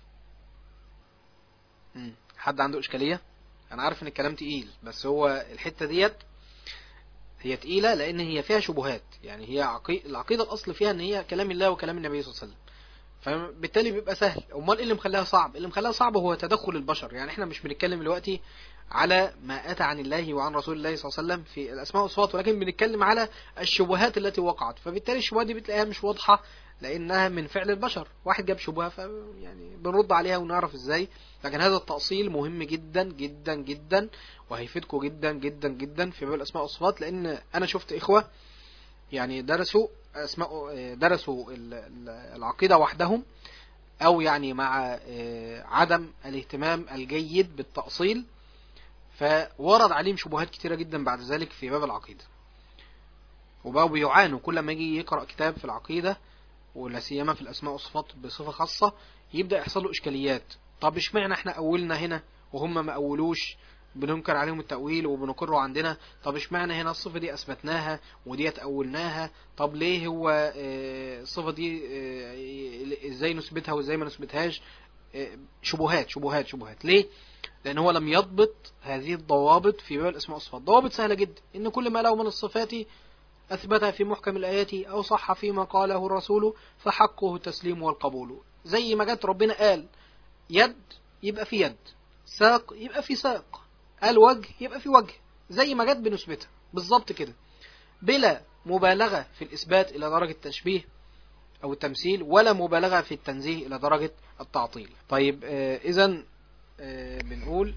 مم. حد عنده اشكالية انا عارف ان الكلام تقيل بس هو الحتة ديت هي تقيلة لان هي فيها شبهات يعني هي عقي... العقيدة الاصل فيها ان هي كلام الله وكلام النبي صلى الله عليه وسلم فبالتالي بيبقى سهل امال ايه اللي مخليها صعب اللي مخليها صعب هو تدخل البشر يعني احنا مش بنتكلم دلوقتي على ما اتى عن الله وعن رسول الله صلى الله عليه وسلم في الاسماء والصفات ولكن بنتكلم على الشبهات التي وقعت فبالتالي الشبهات دي بتلاقيها مش واضحه لانها من فعل البشر واحد جاب شبهه ف يعني بنرد عليها ونعرف ازاي لكن هذا التأصيل مهم جدا جدا جدا وهيفيدكم جدا جدا جدا في باب الاسماء والصفات لان انا شفت اخوه يعني درسوا اسماء درسوا العقيده وحدهم او يعني مع عدم الاهتمام الجيد بالتأصيل فورد عليهم شبهات كتيرة جدا بعد ذلك في باب العقيدة وبقوا بيعانوا كل ما يجي يقرأ كتاب في العقيدة ولا سيما في الأسماء والصفات بصفة خاصة يبدأ يحصل له إشكاليات طب اشمعنى احنا أولنا هنا وهم ما أولوش بننكر عليهم التأويل وبنقره عندنا طب اشمعنى هنا الصفة دي أثبتناها ودي أولناها طب ليه هو الصفة دي ازاي نثبتها وازاي ما نثبتهاش شبهات شبهات شبهات ليه لأن هو لم يضبط هذه الضوابط في باب الأسماء والصفات ضوابط سهلة جدا إن كل ما له من الصفات أثبتها في محكم الآيات أو صح فيما قاله الرسول فحقه التسليم والقبول زي ما جت ربنا قال يد يبقى في يد ساق يبقى في ساق قال وجه يبقى في وجه زي ما جت بنثبتها بالظبط كده بلا مبالغة في الإثبات إلى درجة التشبيه أو التمثيل ولا مبالغة في التنزيه إلى درجة التعطيل طيب آه إذا آه بنقول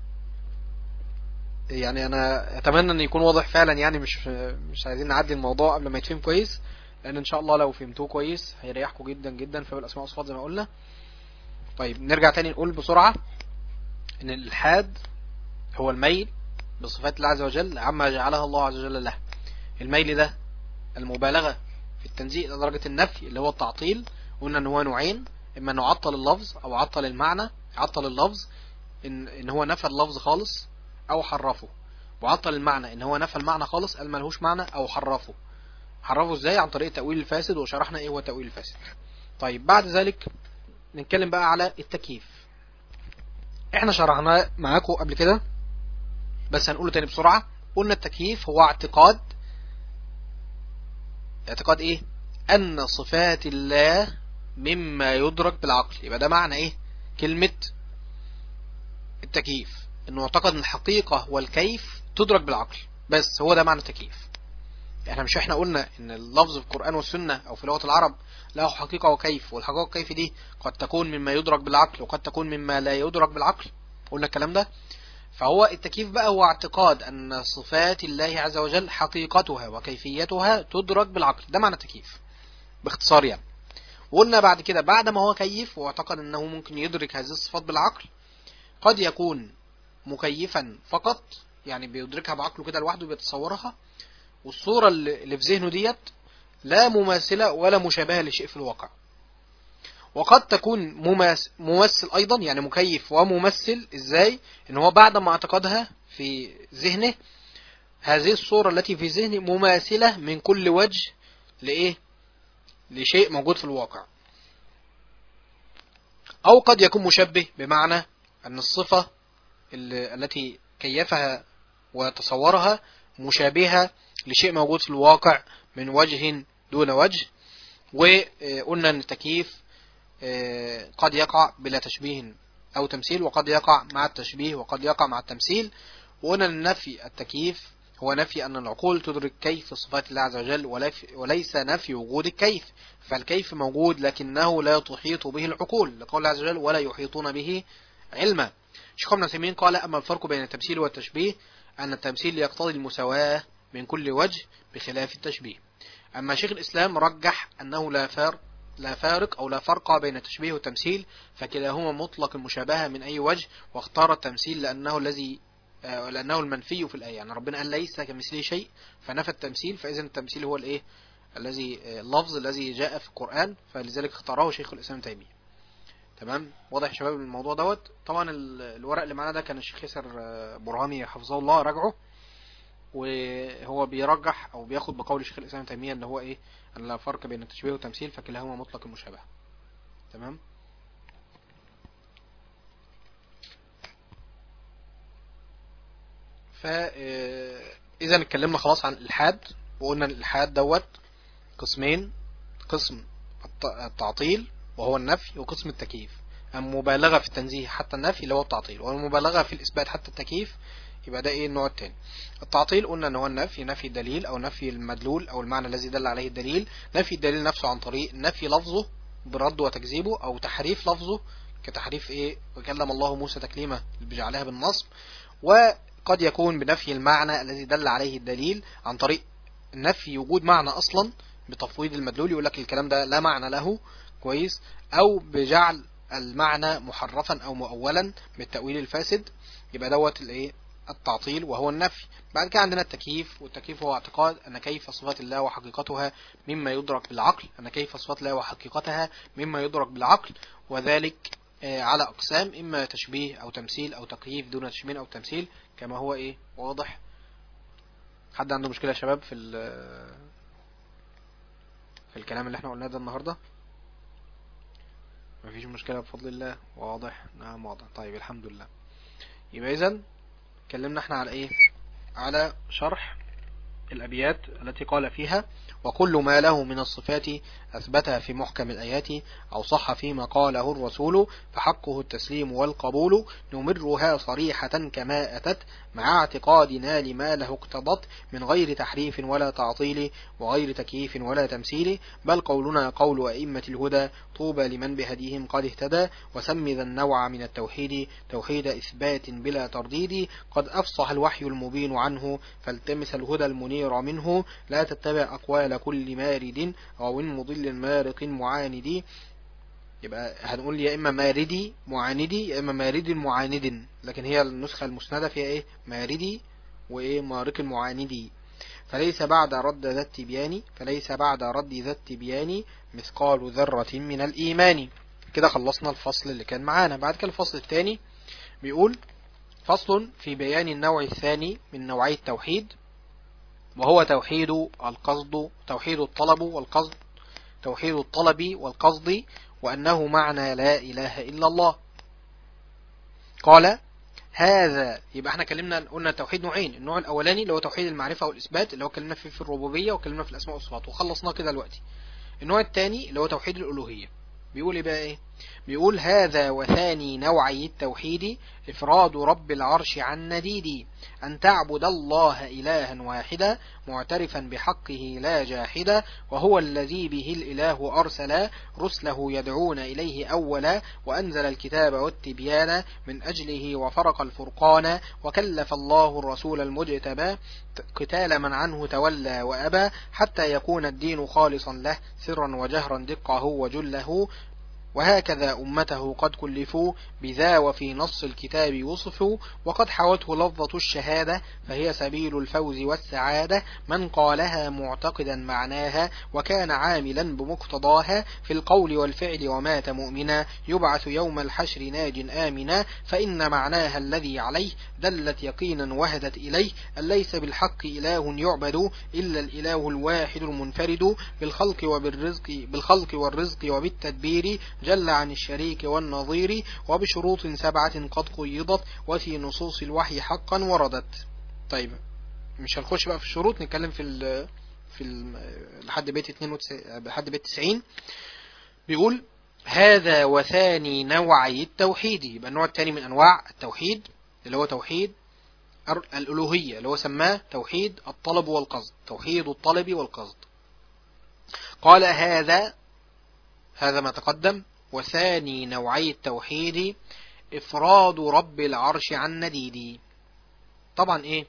يعني أنا أتمنى أن يكون واضح فعلا يعني مش مش عايزين نعدي الموضوع قبل ما يتفهم كويس لأن إن شاء الله لو فهمتوه كويس هيريحكم جدا جدا في الأسماء والصفات زي ما قلنا طيب نرجع تاني نقول بسرعة إن الإلحاد هو الميل بصفات الله عز وجل عما جعلها الله عز وجل له الميل ده المبالغة في التنزيه إلى درجة النفي اللي هو التعطيل قلنا ان هو نوعين اما انه عطل اللفظ او عطل المعنى عطل اللفظ ان, إن هو نفى اللفظ خالص او حرفه وعطل المعنى ان هو نفى المعنى خالص قال ملهوش معنى او حرفه حرفه ازاي عن طريق التأويل الفاسد وشرحنا ايه هو التأويل الفاسد طيب بعد ذلك نتكلم بقى على التكييف احنا شرحناه معاكم قبل كده بس هنقوله تاني بسرعة قلنا التكييف هو اعتقاد اعتقاد ايه ان صفات الله مما يدرك بالعقل يبقى ده معنى ايه كلمة التكييف انه اعتقد ان الحقيقة والكيف تدرك بالعقل بس هو ده معنى التكييف احنا مش احنا قلنا ان اللفظ في القرآن والسنة او في لغة العرب له حقيقة وكيف والحقيقة والكيف دي قد تكون مما يدرك بالعقل وقد تكون مما لا يدرك بالعقل قلنا الكلام ده فهو التكييف بقى هو اعتقاد أن صفات الله عز وجل حقيقتها وكيفيتها تدرك بالعقل ده معنى التكييف باختصار يعني وقلنا بعد كده بعد ما هو كيف واعتقد انه ممكن يدرك هذه الصفات بالعقل قد يكون مكيفا فقط يعني بيدركها بعقله كده لوحده بيتصورها والصورة اللي في ذهنه ديت لا مماثلة ولا مشابهة لشيء في الواقع وقد تكون ممثل ايضا يعني مكيف وممثل ازاي ان هو بعد ما اعتقدها في ذهنه هذه الصورة التي في ذهنه مماثلة من كل وجه لايه لشيء موجود في الواقع او قد يكون مشبه بمعنى ان الصفة التي كيفها وتصورها مشابهة لشيء موجود في الواقع من وجه دون وجه وقلنا ان التكييف قد يقع بلا تشبيه او تمثيل وقد يقع مع التشبيه وقد يقع مع التمثيل وقلنا ان نفي التكييف هو نفي أن العقول تدرك كيف صفات الله عز وجل وليس نفي وجود الكيف فالكيف موجود لكنه لا تحيط به العقول لقول الله عز وجل ولا يحيطون به علما شيخ ابن سيمين قال أما الفرق بين التمثيل والتشبيه أن التمثيل يقتضي المساواة من كل وجه بخلاف التشبيه أما شيخ الإسلام رجح أنه لا فارق لا فارق أو لا فرق بين التشبيه والتمثيل فكلاهما مطلق المشابهة من أي وجه واختار التمثيل لأنه الذي لأنه المنفي في الآية يعني ربنا قال ليس كمثله شيء فنفى التمثيل فإذا التمثيل هو الإيه الذي اللفظ الذي جاء في القرآن فلذلك اختاره شيخ الإسلام تيمية تمام واضح يا شباب الموضوع دوت طبعا الورق اللي معانا ده كان الشيخ ياسر برهامي حفظه الله راجعه وهو بيرجح او بياخد بقول شيخ الاسلام تيميه ان هو ايه ان لا فرق بين التشبيه والتمثيل فكلاهما مطلق المشابهه تمام فإذا اتكلمنا خلاص عن الإلحاد وقلنا الإلحاد دوت قسمين قسم التعطيل وهو النفي وقسم التكييف المبالغة في التنزيه حتى النفي اللي هو التعطيل والمبالغة في الإثبات حتى التكييف يبقى ده ايه النوع الثاني التعطيل قلنا ان هو النفي نفي الدليل او نفي المدلول او المعنى الذي دل عليه الدليل نفي الدليل نفسه عن طريق نفي لفظه برد وتكذيبه او تحريف لفظه كتحريف ايه وكلم الله موسى تكليمه بجعلها بالنصب وقد يكون بنفي المعنى الذي دل عليه الدليل عن طريق نفي وجود معنى اصلا بتفويض المدلول يقول لك الكلام ده لا معنى له كويس او بجعل المعنى محرفا او مؤولا بالتأويل الفاسد يبقى دوت الايه التعطيل وهو النفي بعد كده عندنا التكييف والتكييف هو اعتقاد أن كيف صفات الله وحقيقتها مما يدرك بالعقل أن كيف صفات الله وحقيقتها مما يدرك بالعقل وذلك على أقسام إما تشبيه أو تمثيل أو تكييف دون تشبيه أو تمثيل كما هو إيه واضح حد عنده مشكلة يا شباب في في الكلام اللي احنا قلناه ده النهاردة مفيش مشكلة بفضل الله واضح نعم واضح طيب الحمد لله يبقى إذن اتكلمنا احنا على ايه على شرح الأبيات التي قال فيها وكل ما له من الصفات أثبتها في محكم الآيات أو صح فيما قاله الرسول فحقه التسليم والقبول نمرها صريحة كما أتت مع اعتقادنا لما له اقتضت من غير تحريف ولا تعطيل وغير تكييف ولا تمثيل بل قولنا قول أئمة الهدى طوبى لمن بهديهم قد اهتدى وسم ذا النوع من التوحيد توحيد إثبات بلا ترديد قد أفصح الوحي المبين عنه فالتمس الهدى المنير منه لا تتبع أقوال كل مارد أو مضل مارق معاند يبقى هنقول يا إما ماردي معاندي يا إما مارد معاند لكن هي النسخة المسندة فيها إيه ماردي وإيه مارق معاندي فليس بعد رد ذا التبيان فليس بعد رد ذا التبيان مثقال ذرة من الإيمان كده خلصنا الفصل اللي كان معانا بعد كده الفصل الثاني بيقول فصل في بيان النوع الثاني من نوعي التوحيد وهو توحيد القصد توحيد الطلب والقصد توحيد الطلب والقصد وأنه معنى لا إله إلا الله قال هذا يبقى احنا كلمنا قلنا توحيد نوعين النوع الأولاني اللي هو توحيد المعرفة والإثبات اللي هو كلمنا فيه في الربوبية وكلمنا في الأسماء والصفات وخلصناه كده دلوقتي النوع الثاني اللي هو توحيد الألوهية بيقول ايه بقى ايه بيقول هذا وثاني نوعي التوحيد إفراد رب العرش عن نديد أن تعبد الله إلها واحدا معترفا بحقه لا جاحدا وهو الذي به الإله أرسل رسله يدعون إليه أولا وأنزل الكتاب والتبيان من أجله وفرق الفرقان وكلف الله الرسول المجتبى قتال من عنه تولى وأبى حتى يكون الدين خالصا له سرا وجهرا دقه وجله وهكذا أمته قد كلفوا بذا وفي نص الكتاب وصفوا وقد حوته لفظة الشهادة فهي سبيل الفوز والسعادة من قالها معتقدا معناها وكان عاملا بمقتضاها في القول والفعل ومات مؤمنا يبعث يوم الحشر ناج آمنا فإن معناها الذي عليه دلت يقينا وهدت إليه أن ليس بالحق إله يعبد إلا الإله الواحد المنفرد بالخلق وبالرزق بالخلق والرزق وبالتدبير جل عن الشريك والنظير وبشروط سبعة قد قيضت وفي نصوص الوحي حقا وردت طيب مش هنخش بقى في الشروط نتكلم في ال في ال لحد بيت 92 لحد بيت 90 بيقول هذا وثاني نوعي التوحيد يبقى النوع الثاني من انواع التوحيد اللي هو توحيد الالوهيه اللي هو سماه توحيد الطلب والقصد توحيد الطلب والقصد قال هذا هذا ما تقدم وثاني نوعي التوحيد إفراد رب العرش عن نديد طبعا إيه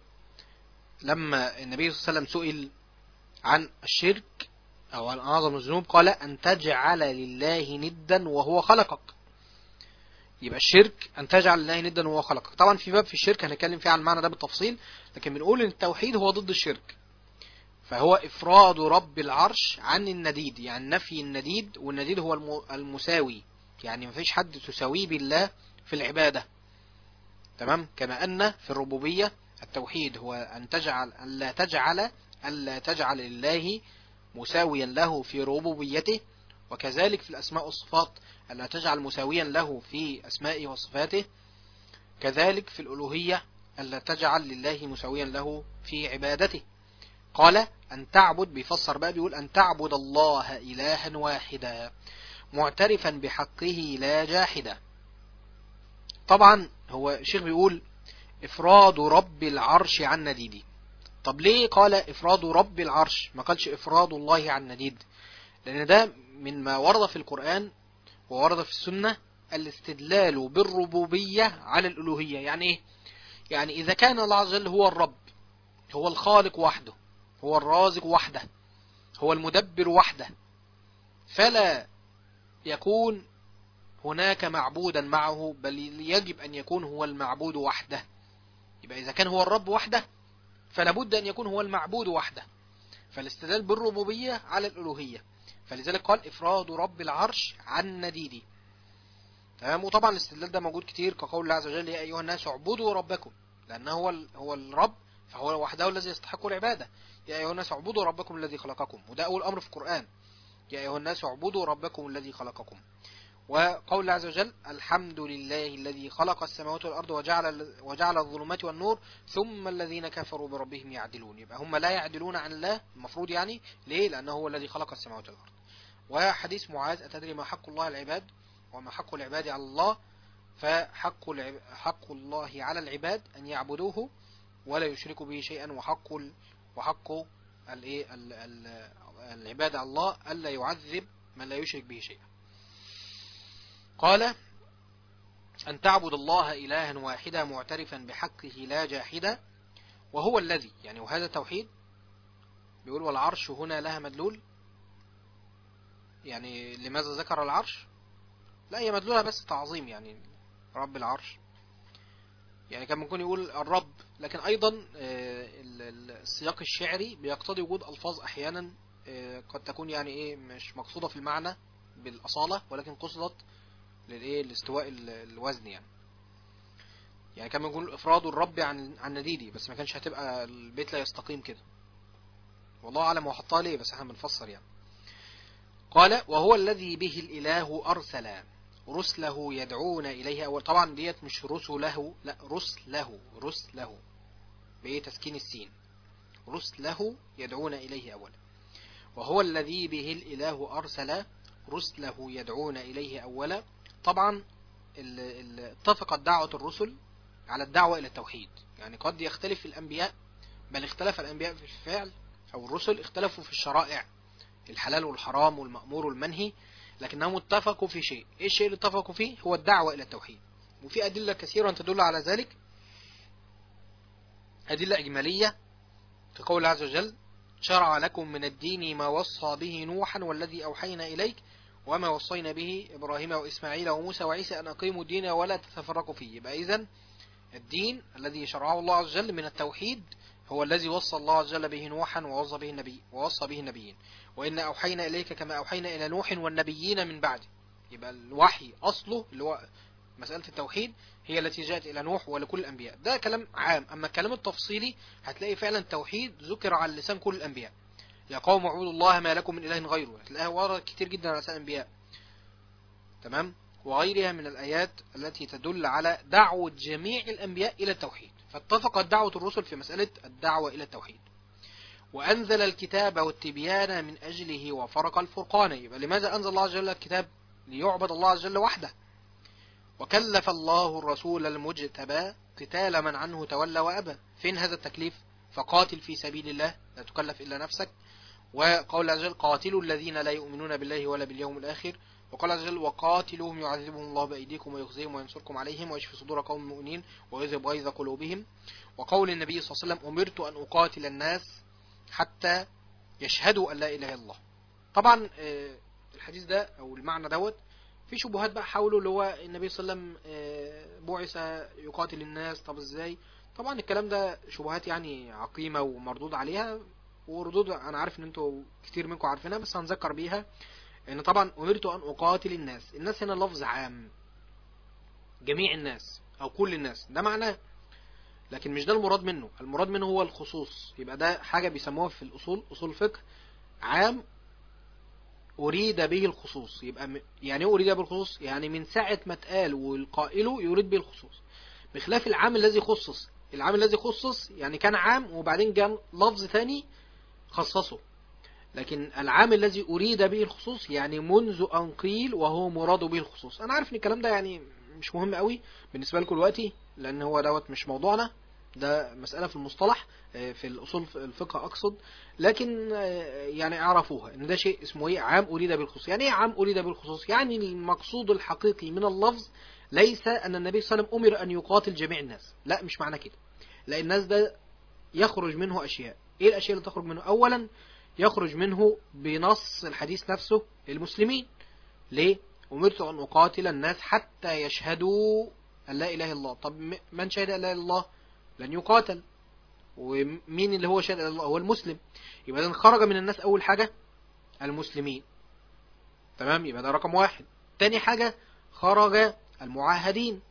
لما النبي صلى الله عليه وسلم سئل عن الشرك أو عن أعظم الذنوب قال أن تجعل لله ندا وهو خلقك يبقى الشرك أن تجعل لله ندا وهو خلقك طبعا في باب في الشرك هنتكلم فيه عن المعنى ده بالتفصيل لكن بنقول ان التوحيد هو ضد الشرك فهو إفراد رب العرش عن النديد يعني نفي النديد والنديد هو المساوي يعني مفيش حد تساويه بالله في العبادة تمام كما أن في الربوبية التوحيد هو أن تجعل أن لا تجعل أن لا تجعل لله مساويا له في ربوبيته وكذلك في الأسماء والصفات أن لا تجعل مساويا له في أسمائه وصفاته كذلك في الألوهية أن لا تجعل لله مساويا له في عبادته قال أن تعبد بيفسر بقى بيقول أن تعبد الله إلها واحدا معترفا بحقه لا جاحدا طبعا هو الشيخ بيقول إفراد رب العرش عن نديد طب ليه قال إفراد رب العرش ما قالش إفراد الله عن نديد لأن ده من ما ورد في القرآن وورد في السنة الاستدلال بالربوبية على الألوهية يعني إيه يعني إذا كان الله عز وجل هو الرب هو الخالق وحده هو الرازق وحده هو المدبر وحده فلا يكون هناك معبودا معه بل يجب أن يكون هو المعبود وحده يبقى إذا كان هو الرب وحده فلا بد أن يكون هو المعبود وحده فالاستدلال بالربوبية على الألوهية فلذلك قال إفراد رب العرش عن نديدي تمام وطبعا الاستدلال ده موجود كتير كقول الله عز وجل يا أيها الناس اعبدوا ربكم لأنه هو هو الرب فهو وحده الذي يستحق العبادة يا أيها الناس اعبدوا ربكم الذي خلقكم وده أول أمر في القرآن يا أيها الناس اعبدوا ربكم الذي خلقكم وقول الله عز وجل الحمد لله الذي خلق السماوات والأرض وجعل وجعل الظلمات والنور ثم الذين كفروا بربهم يعدلون يبقى هم لا يعدلون عن الله المفروض يعني ليه لأنه هو الذي خلق السماوات والأرض وحديث معاذ أتدري ما حق الله العباد وما حق العباد على الله فحق العب... حق الله على العباد أن يعبدوه ولا يشركوا به شيئا وحق ال... وحق الايه العباد على الله ألا يعذب من لا يشرك به شيئا قال أن تعبد الله إلها واحدا معترفا بحقه لا جاحدا وهو الذي يعني وهذا توحيد بيقول والعرش هنا لها مدلول يعني لماذا ذكر العرش لا هي مدلولها بس تعظيم يعني رب العرش يعني كان ممكن يقول الرب لكن أيضا السياق الشعري بيقتضي وجود ألفاظ أحيانا قد تكون يعني إيه مش مقصودة في المعنى بالأصالة ولكن قصدت للايه الاستواء الوزن يعني يعني كان بنقول افراد الرب عن عن نديدي بس ما كانش هتبقى البيت لا يستقيم كده والله اعلم هو حطها ليه بس احنا بنفسر يعني قال وهو الذي به الاله ارسل رسله يدعون اليه اول طبعا ديت مش رسله لا رسله رسله بايه تسكين السين رسله يدعون اليه اولا وهو الذي به الاله ارسل رسله يدعون إليه أولا طبعا ال- ال- اتفقت دعوة الرسل على الدعوة إلى التوحيد يعني قد يختلف الأنبياء بل اختلف الأنبياء في الفعل أو الرسل اختلفوا في الشرائع الحلال والحرام والمأمور والمنهي لكنهم اتفقوا في شيء ايه الشيء اللي اتفقوا فيه هو الدعوة إلى التوحيد وفي أدلة كثيرة تدل على ذلك أدلة إجمالية في قول الله عز وجل شرع لكم من الدين ما وصى به نوحا والذي أوحينا إليك وما وصينا به إبراهيم وإسماعيل وموسى وعيسى أن أقيموا الدين ولا تتفرقوا فيه يبقى إذن الدين الذي شرعه الله عز وجل من التوحيد هو الذي وصى الله عز وجل به نوحا ووصى به النبي ووصى به النبيين وإن أوحينا إليك كما أوحينا إلى نوح والنبيين من بعده يبقى الوحي أصله اللي هو مسألة التوحيد هي التي جاءت إلى نوح ولكل الأنبياء ده كلام عام أما الكلام التفصيلي هتلاقي فعلا التوحيد ذكر على لسان كل الأنبياء يا قوم اعبدوا الله ما لكم من إله غيره هتلاقيها ورد كتير جدا على لسان الأنبياء تمام وغيرها من الآيات التي تدل على دعوة جميع الأنبياء إلى التوحيد فاتفقت دعوة الرسل في مسألة الدعوة إلى التوحيد وأنزل الكتاب والتبيان من أجله وفرق الفرقان يبقى لماذا أنزل الله عز وجل الكتاب ليعبد الله عز وجل وحده وكلف الله الرسول المجتبى قتال من عنه تولى وأبى فين هذا التكليف فقاتل في سبيل الله لا تكلف إلا نفسك وقول عز وجل قاتلوا الذين لا يؤمنون بالله ولا باليوم الآخر وقال عز وجل وقاتلوهم يعذبهم الله بأيديكم ويخزيهم وينصركم عليهم ويشفي صدور قوم مؤمنين ويذهب غيظ قلوبهم وقول النبي صلى الله عليه وسلم أمرت أن أقاتل الناس حتى يشهدوا أن لا إله إلا الله طبعا آه، الحديث ده أو المعنى دوت في شبهات بقى حوله اللي هو النبي صلى الله عليه وسلم آه، بعث يقاتل الناس طب ازاي طبعا الكلام ده شبهات يعني عقيمة ومردود عليها وردود انا عارف ان انتوا كتير منكم عارفينها بس هنذكر بيها ان طبعا امرت ان اقاتل الناس الناس هنا لفظ عام جميع الناس او كل الناس ده معناه لكن مش ده المراد منه المراد منه هو الخصوص يبقى ده حاجة بيسموها في الاصول اصول الفقه عام أريد به الخصوص يبقى م- يعني ايه أريد به الخصوص يعني من ساعة ما اتقال والقائل يريد به الخصوص بخلاف العام الذي خصص العام الذي خصص يعني كان عام وبعدين جاء لفظ ثاني خصصه لكن العام الذي أريد به الخصوص يعني منذ أن قيل وهو مراد به الخصوص أنا عارف إن الكلام ده يعني مش مهم قوي بالنسبة لكم دلوقتي لأن هو دوت مش موضوعنا ده مسألة في المصطلح آه، في الأصول الفقه أقصد لكن آه، يعني اعرفوها إن ده شيء اسمه إيه عام أريد بالخصوص يعني إيه عام أريد بالخصوص يعني المقصود الحقيقي من اللفظ ليس أن النبي صلى الله عليه وسلم أمر أن يقاتل جميع الناس لا مش معنى كده لأن الناس ده يخرج منه أشياء إيه الأشياء اللي تخرج منه أولا يخرج منه بنص الحديث نفسه المسلمين ليه أمرت أن أقاتل الناس حتى يشهدوا أن لا إله إلا الله طب م- من شهد أن لا إله إلا الله لن يقاتل ومين اللي هو شهد أن لا إله إلا الله هو المسلم يبقى إذن خرج من الناس أول حاجة المسلمين تمام يبقى ده رقم واحد تاني حاجة خرج المعاهدين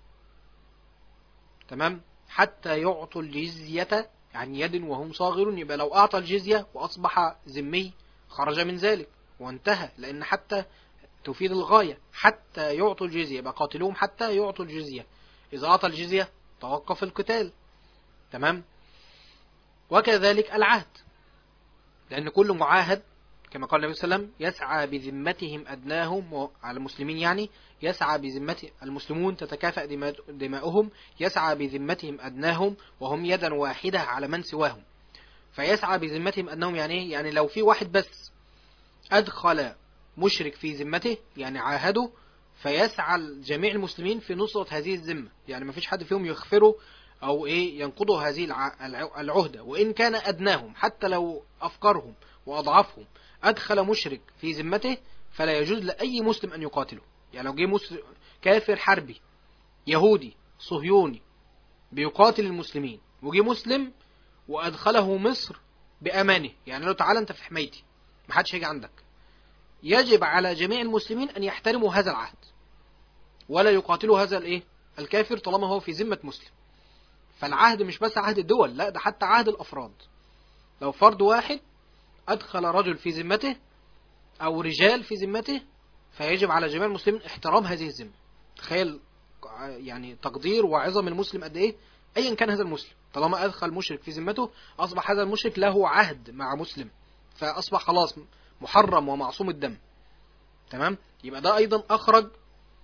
تمام حتى يعطوا الجزية عن يد وهم صاغرون يبقى لو أعطى الجزية وأصبح ذمي خرج من ذلك وانتهى لأن حتى تفيد الغاية حتى يعطوا الجزية يبقى قاتلوهم حتى يعطوا الجزية إذا أعطى الجزية توقف القتال تمام وكذلك العهد لأن كل معاهد كما قال النبي صلى الله عليه وسلم يسعى بذمتهم أدناهم و- على المسلمين يعني يسعى بذمة المسلمون تتكافأ دماء- دماؤهم يسعى بذمتهم أدناهم وهم يدا واحدة على من سواهم فيسعى بذمتهم أنهم يعني إيه؟ يعني لو في واحد بس أدخل مشرك في ذمته يعني عاهده فيسعى جميع المسلمين في نصرة هذه الذمة يعني ما فيش حد فيهم يغفره أو إيه ينقضوا هذه الع- الع- العهدة وإن كان أدناهم حتى لو أفقرهم وأضعفهم أدخل مشرك في ذمته فلا يجوز لأي مسلم أن يقاتله يعني لو جه مسلم كافر حربي يهودي صهيوني بيقاتل المسلمين وجه مسلم وأدخله مصر بأمانه يعني لو تعالى أنت في حمايتي محدش هيجي عندك يجب على جميع المسلمين أن يحترموا هذا العهد ولا يقاتلوا هذا الايه الكافر طالما هو في ذمة مسلم فالعهد مش بس عهد الدول لا ده حتى عهد الأفراد لو فرد واحد أدخل رجل في ذمته أو رجال في ذمته فيجب على جميع المسلمين احترام هذه الذمة تخيل يعني تقدير وعظم المسلم قد ايه ايا كان هذا المسلم طالما ادخل مشرك في ذمته اصبح هذا المشرك له عهد مع مسلم فاصبح خلاص محرم ومعصوم الدم تمام يبقى ده ايضا اخرج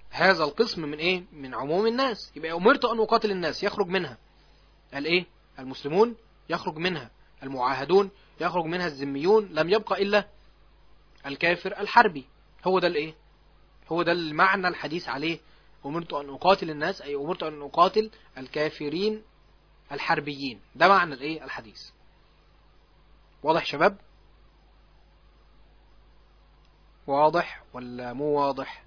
هذا القسم من ايه من عموم الناس يبقى امرت ان اقاتل الناس يخرج منها الايه المسلمون يخرج منها المعاهدون يخرج منها الذميون لم يبقى الا الكافر الحربي هو ده الايه هو ده المعنى الحديث عليه امرت ان اقاتل الناس اي امرت ان اقاتل الكافرين الحربيين ده معنى الايه الحديث واضح شباب واضح ولا مو واضح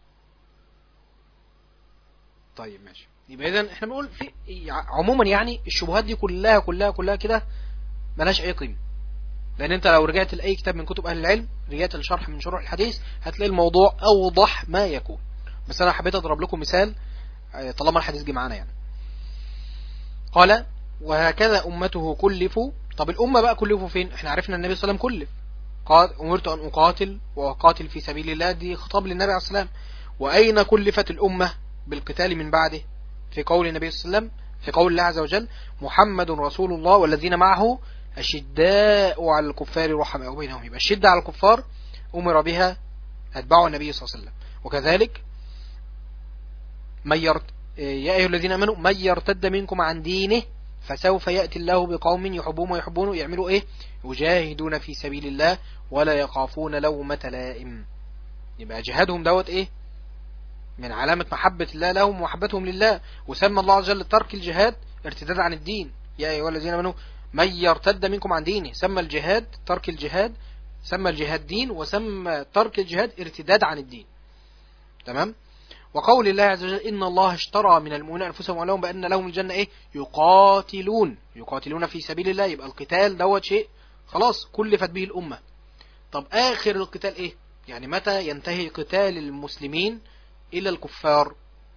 طيب ماشي يبقى اذا احنا بنقول في عموما يعني الشبهات دي كلها كلها كلها كده ملهاش اي قيمه لان انت لو رجعت لاي كتاب من كتب اهل العلم رجعت لشرح من شروح الحديث هتلاقي الموضوع اوضح ما يكون بس انا حبيت اضرب لكم مثال طالما الحديث جه معانا يعني قال وهكذا امته كلفوا طب الامه بقى كلفوا فين احنا عرفنا النبي صلى الله عليه وسلم كلف قال امرت ان اقاتل واقاتل في سبيل الله دي خطاب للنبي عليه السلام واين كلفت الامه بالقتال من بعده في قول النبي صلى الله عليه وسلم في قول الله عز وجل محمد رسول الله والذين معه أشداء على الكفار رحماء بينهم يبقى الشدة على الكفار أمر بها أتباع النبي صلى الله عليه وسلم وكذلك من يرت... يا أيها الذين أمنوا من يرتد منكم عن دينه فسوف يأتي الله بقوم يحبون ويحبونه يعملوا إيه يجاهدون في سبيل الله ولا يخافون لومة لائم يبقى جهادهم دوت إيه من علامة محبة الله لهم ومحبتهم لله وسمى الله عز وجل ترك الجهاد ارتداد عن الدين يا أيها الذين آمنوا من يرتد منكم عن دينه سمى الجهاد ترك الجهاد سمى الجهاد دين وسمى ترك الجهاد ارتداد عن الدين تمام وقول الله عز وجل إن الله اشترى من المؤمنين أنفسهم وأموالهم بأن لهم الجنة إيه يقاتلون يقاتلون في سبيل الله يبقى القتال دوت شيء خلاص كلفت به الأمة طب آخر القتال إيه يعني متى ينتهي قتال المسلمين إلى الكفار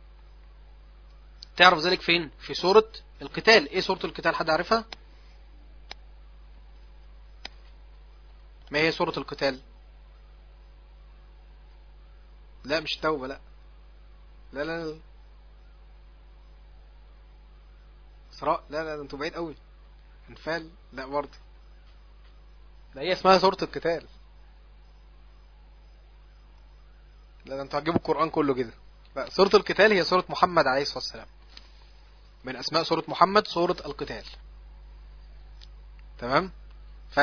تعرف ذلك فين في سورة القتال إيه سورة القتال حد عارفها ما هي سورة القتال لا مش توبة لا لا لا لا إسراء لا لا انتوا بعيد قوي انفال لا برضه لا هي اسمها سورة القتال لا ده انتوا هتجيبوا القرآن كله كده لا سورة القتال هي سورة محمد عليه الصلاة والسلام من اسماء سورة محمد سورة القتال تمام ف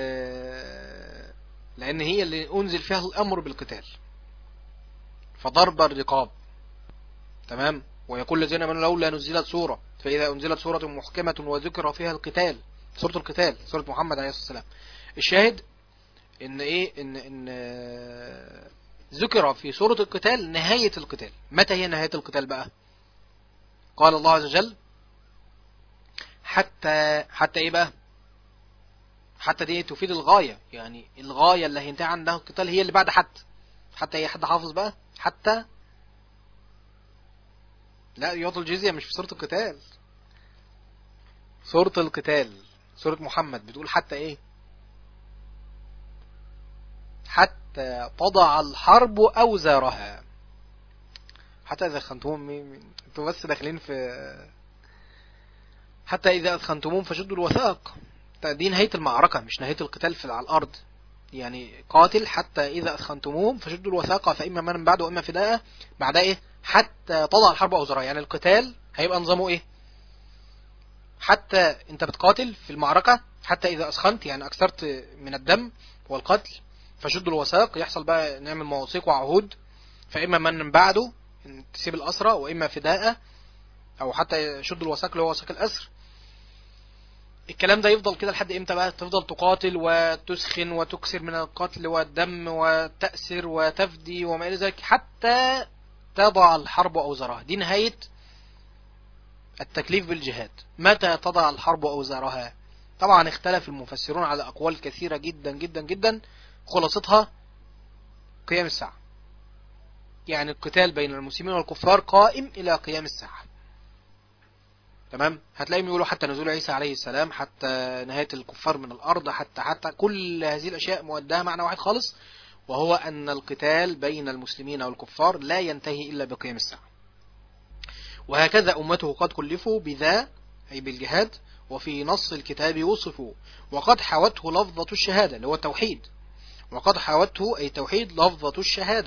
لان هي اللي انزل فيها الامر بالقتال فضرب الرقاب تمام ويقول الذين من لولا نزلت سورة فإذا أنزلت سورة محكمة وذكر فيها القتال سورة القتال سورة محمد عليه الصلاة والسلام الشاهد ان ايه ان ان ذكر في سورة القتال نهاية القتال متى هي نهاية القتال بقى قال الله عز وجل حتى حتى ايه بقى حتى دي تفيد الغاية يعني الغاية اللي هينتهي عندها القتال هي اللي بعد حتى حتى ايه حد حافظ بقى حتى لا يعطوا الجزية مش في سورة القتال سورة القتال سورة محمد بتقول حتى ايه حتى تضع الحرب أوزارها حتى إذا خنتموهم انتوا بس داخلين في حتى إذا أدخنتموهم فشدوا الوثاق دي نهاية المعركة مش نهاية القتال في على الأرض يعني قاتل حتى إذا أدخنتموهم فشدوا الوثاقة فإما من بعد وإما فداء بعد إيه حتى تضع الحرب أوزارها يعني القتال هيبقى نظامه إيه حتى أنت بتقاتل في المعركة حتى إذا أسخنت يعني أكثرت من الدم والقتل فشدوا الوثاق يحصل بقى نعمل مواثيق وعهود فإما من بعده تسيب الأسرى وإما فداء أو حتى شد الوثاق اللي هو وثاق الأسر الكلام ده يفضل كده لحد امتى بقى تفضل تقاتل وتسخن وتكسر من القتل والدم وتأسر وتفدي وما إلى ذلك حتى تضع الحرب أوزارها دي نهاية التكليف بالجهاد متى تضع الحرب أوزارها طبعا اختلف المفسرون على أقوال كثيرة جدا جدا جدا خلاصتها قيام الساعة يعني القتال بين المسلمين والكفار قائم إلى قيام الساعة تمام هتلاقيهم يقولوا حتى نزول عيسى عليه السلام حتى نهاية الكفار من الأرض حتى حتى كل هذه الأشياء مؤداها معنى واحد خالص وهو أن القتال بين المسلمين والكفار لا ينتهي إلا بقيام الساعة وهكذا أمته قد كلفوا بذا أي بالجهاد وفي نص الكتاب وصفوا وقد حوته لفظة الشهادة اللي هو التوحيد وقد حاوته أي توحيد لفظة الشهادة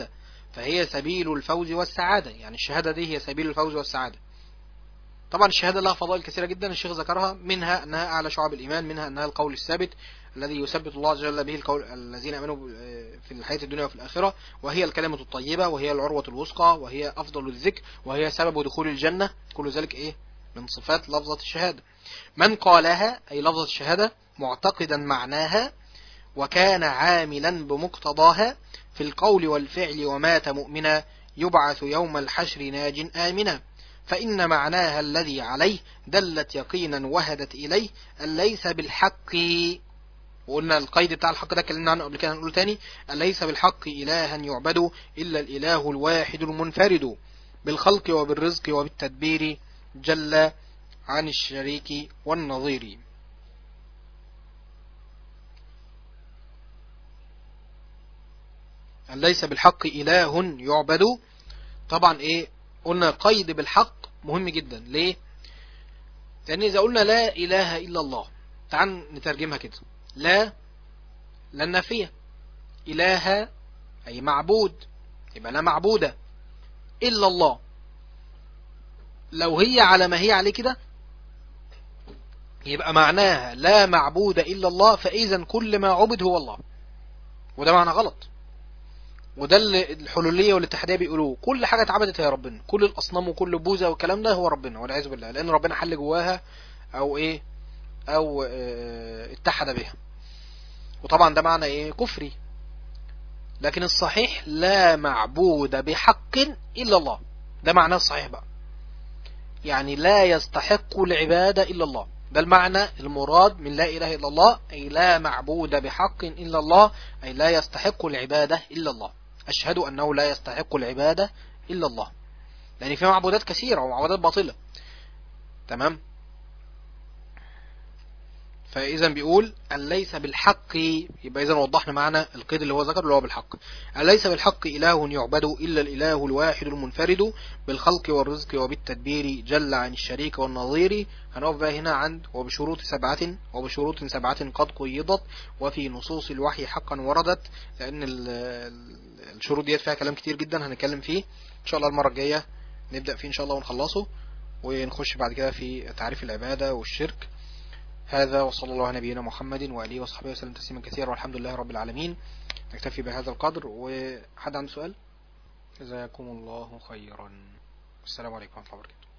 فهي سبيل الفوز والسعادة يعني الشهادة دي هي سبيل الفوز والسعادة طبعا الشهادة لها فضائل كثيرة جدا الشيخ ذكرها منها أنها أعلى شعب الإيمان منها أنها القول الثابت الذي يثبت الله جل به القول الذين امنوا في الحياة الدنيا وفي الآخرة وهي الكلمة الطيبة وهي العروة الوثقى وهي أفضل الذكر وهي سبب دخول الجنة كل ذلك إيه من صفات لفظة الشهادة من قالها أي لفظة الشهادة معتقدا معناها وكان عاملا بمقتضاها في القول والفعل ومات مؤمنا يبعث يوم الحشر ناج آمنا فإن معناها الذي عليه دلت يقينا وهدت إليه أن ليس بالحق وقلنا القيد بتاع الحق ده كلمنا عنه قبل كده هنقول تاني أن ليس بالحق إلها يعبد إلا الإله الواحد المنفرد بالخلق وبالرزق وبالتدبير جل عن الشريك والنظير أن ليس بالحق إله يعبد طبعا إيه قلنا قيد بالحق مهم جدا ليه لأن إذا قلنا لا إله إلا الله تعال نترجمها كده لا لا النافية إله أي معبود يبقى لا معبودة إلا الله لو هي على ما هي عليه كده يبقى معناها لا معبود إلا الله فإذا كل ما عبد هو الله وده معنى غلط وده اللي الحلولية والاتحادية بيقولوه كل حاجة اتعبدت هي ربنا كل الأصنام وكل بوزة والكلام ده هو ربنا والعياذ بالله لأن ربنا حل جواها أو إيه أو اه اتحد بها وطبعا ده معنى إيه كفري لكن الصحيح لا معبود بحق إلا الله ده معناه الصحيح بقى يعني لا يستحق العبادة إلا الله ده المعنى المراد من لا إله إلا الله أي لا معبود بحق إلا الله أي لا يستحق العبادة إلا الله أشهد أنه لا يستحق العبادة إلا الله لأن في معبودات كثيرة ومعبودات باطلة تمام فإذا بيقول أن ليس بالحق يبقى إذا وضحنا معنا القيد اللي هو ذكر اللي هو بالحق أن ليس بالحق إله يعبد إلا الإله الواحد المنفرد بالخلق والرزق وبالتدبير جل عن الشريك والنظير هنقف بقى هنا عند وبشروط سبعة وبشروط سبعة قد قيضت وفي نصوص الوحي حقا وردت لأن الشروط ديت فيها كلام كتير جدا هنتكلم فيه إن شاء الله المرة الجاية نبدأ فيه إن شاء الله ونخلصه ونخش بعد كده في تعريف العبادة والشرك هذا وصلى الله على نبينا محمد وآله وصحبه وسلم تسليما كثيرا والحمد لله رب العالمين نكتفي بهذا القدر وحد عنده سؤال جزاكم الله خيرا السلام عليكم ورحمة الله وبركاته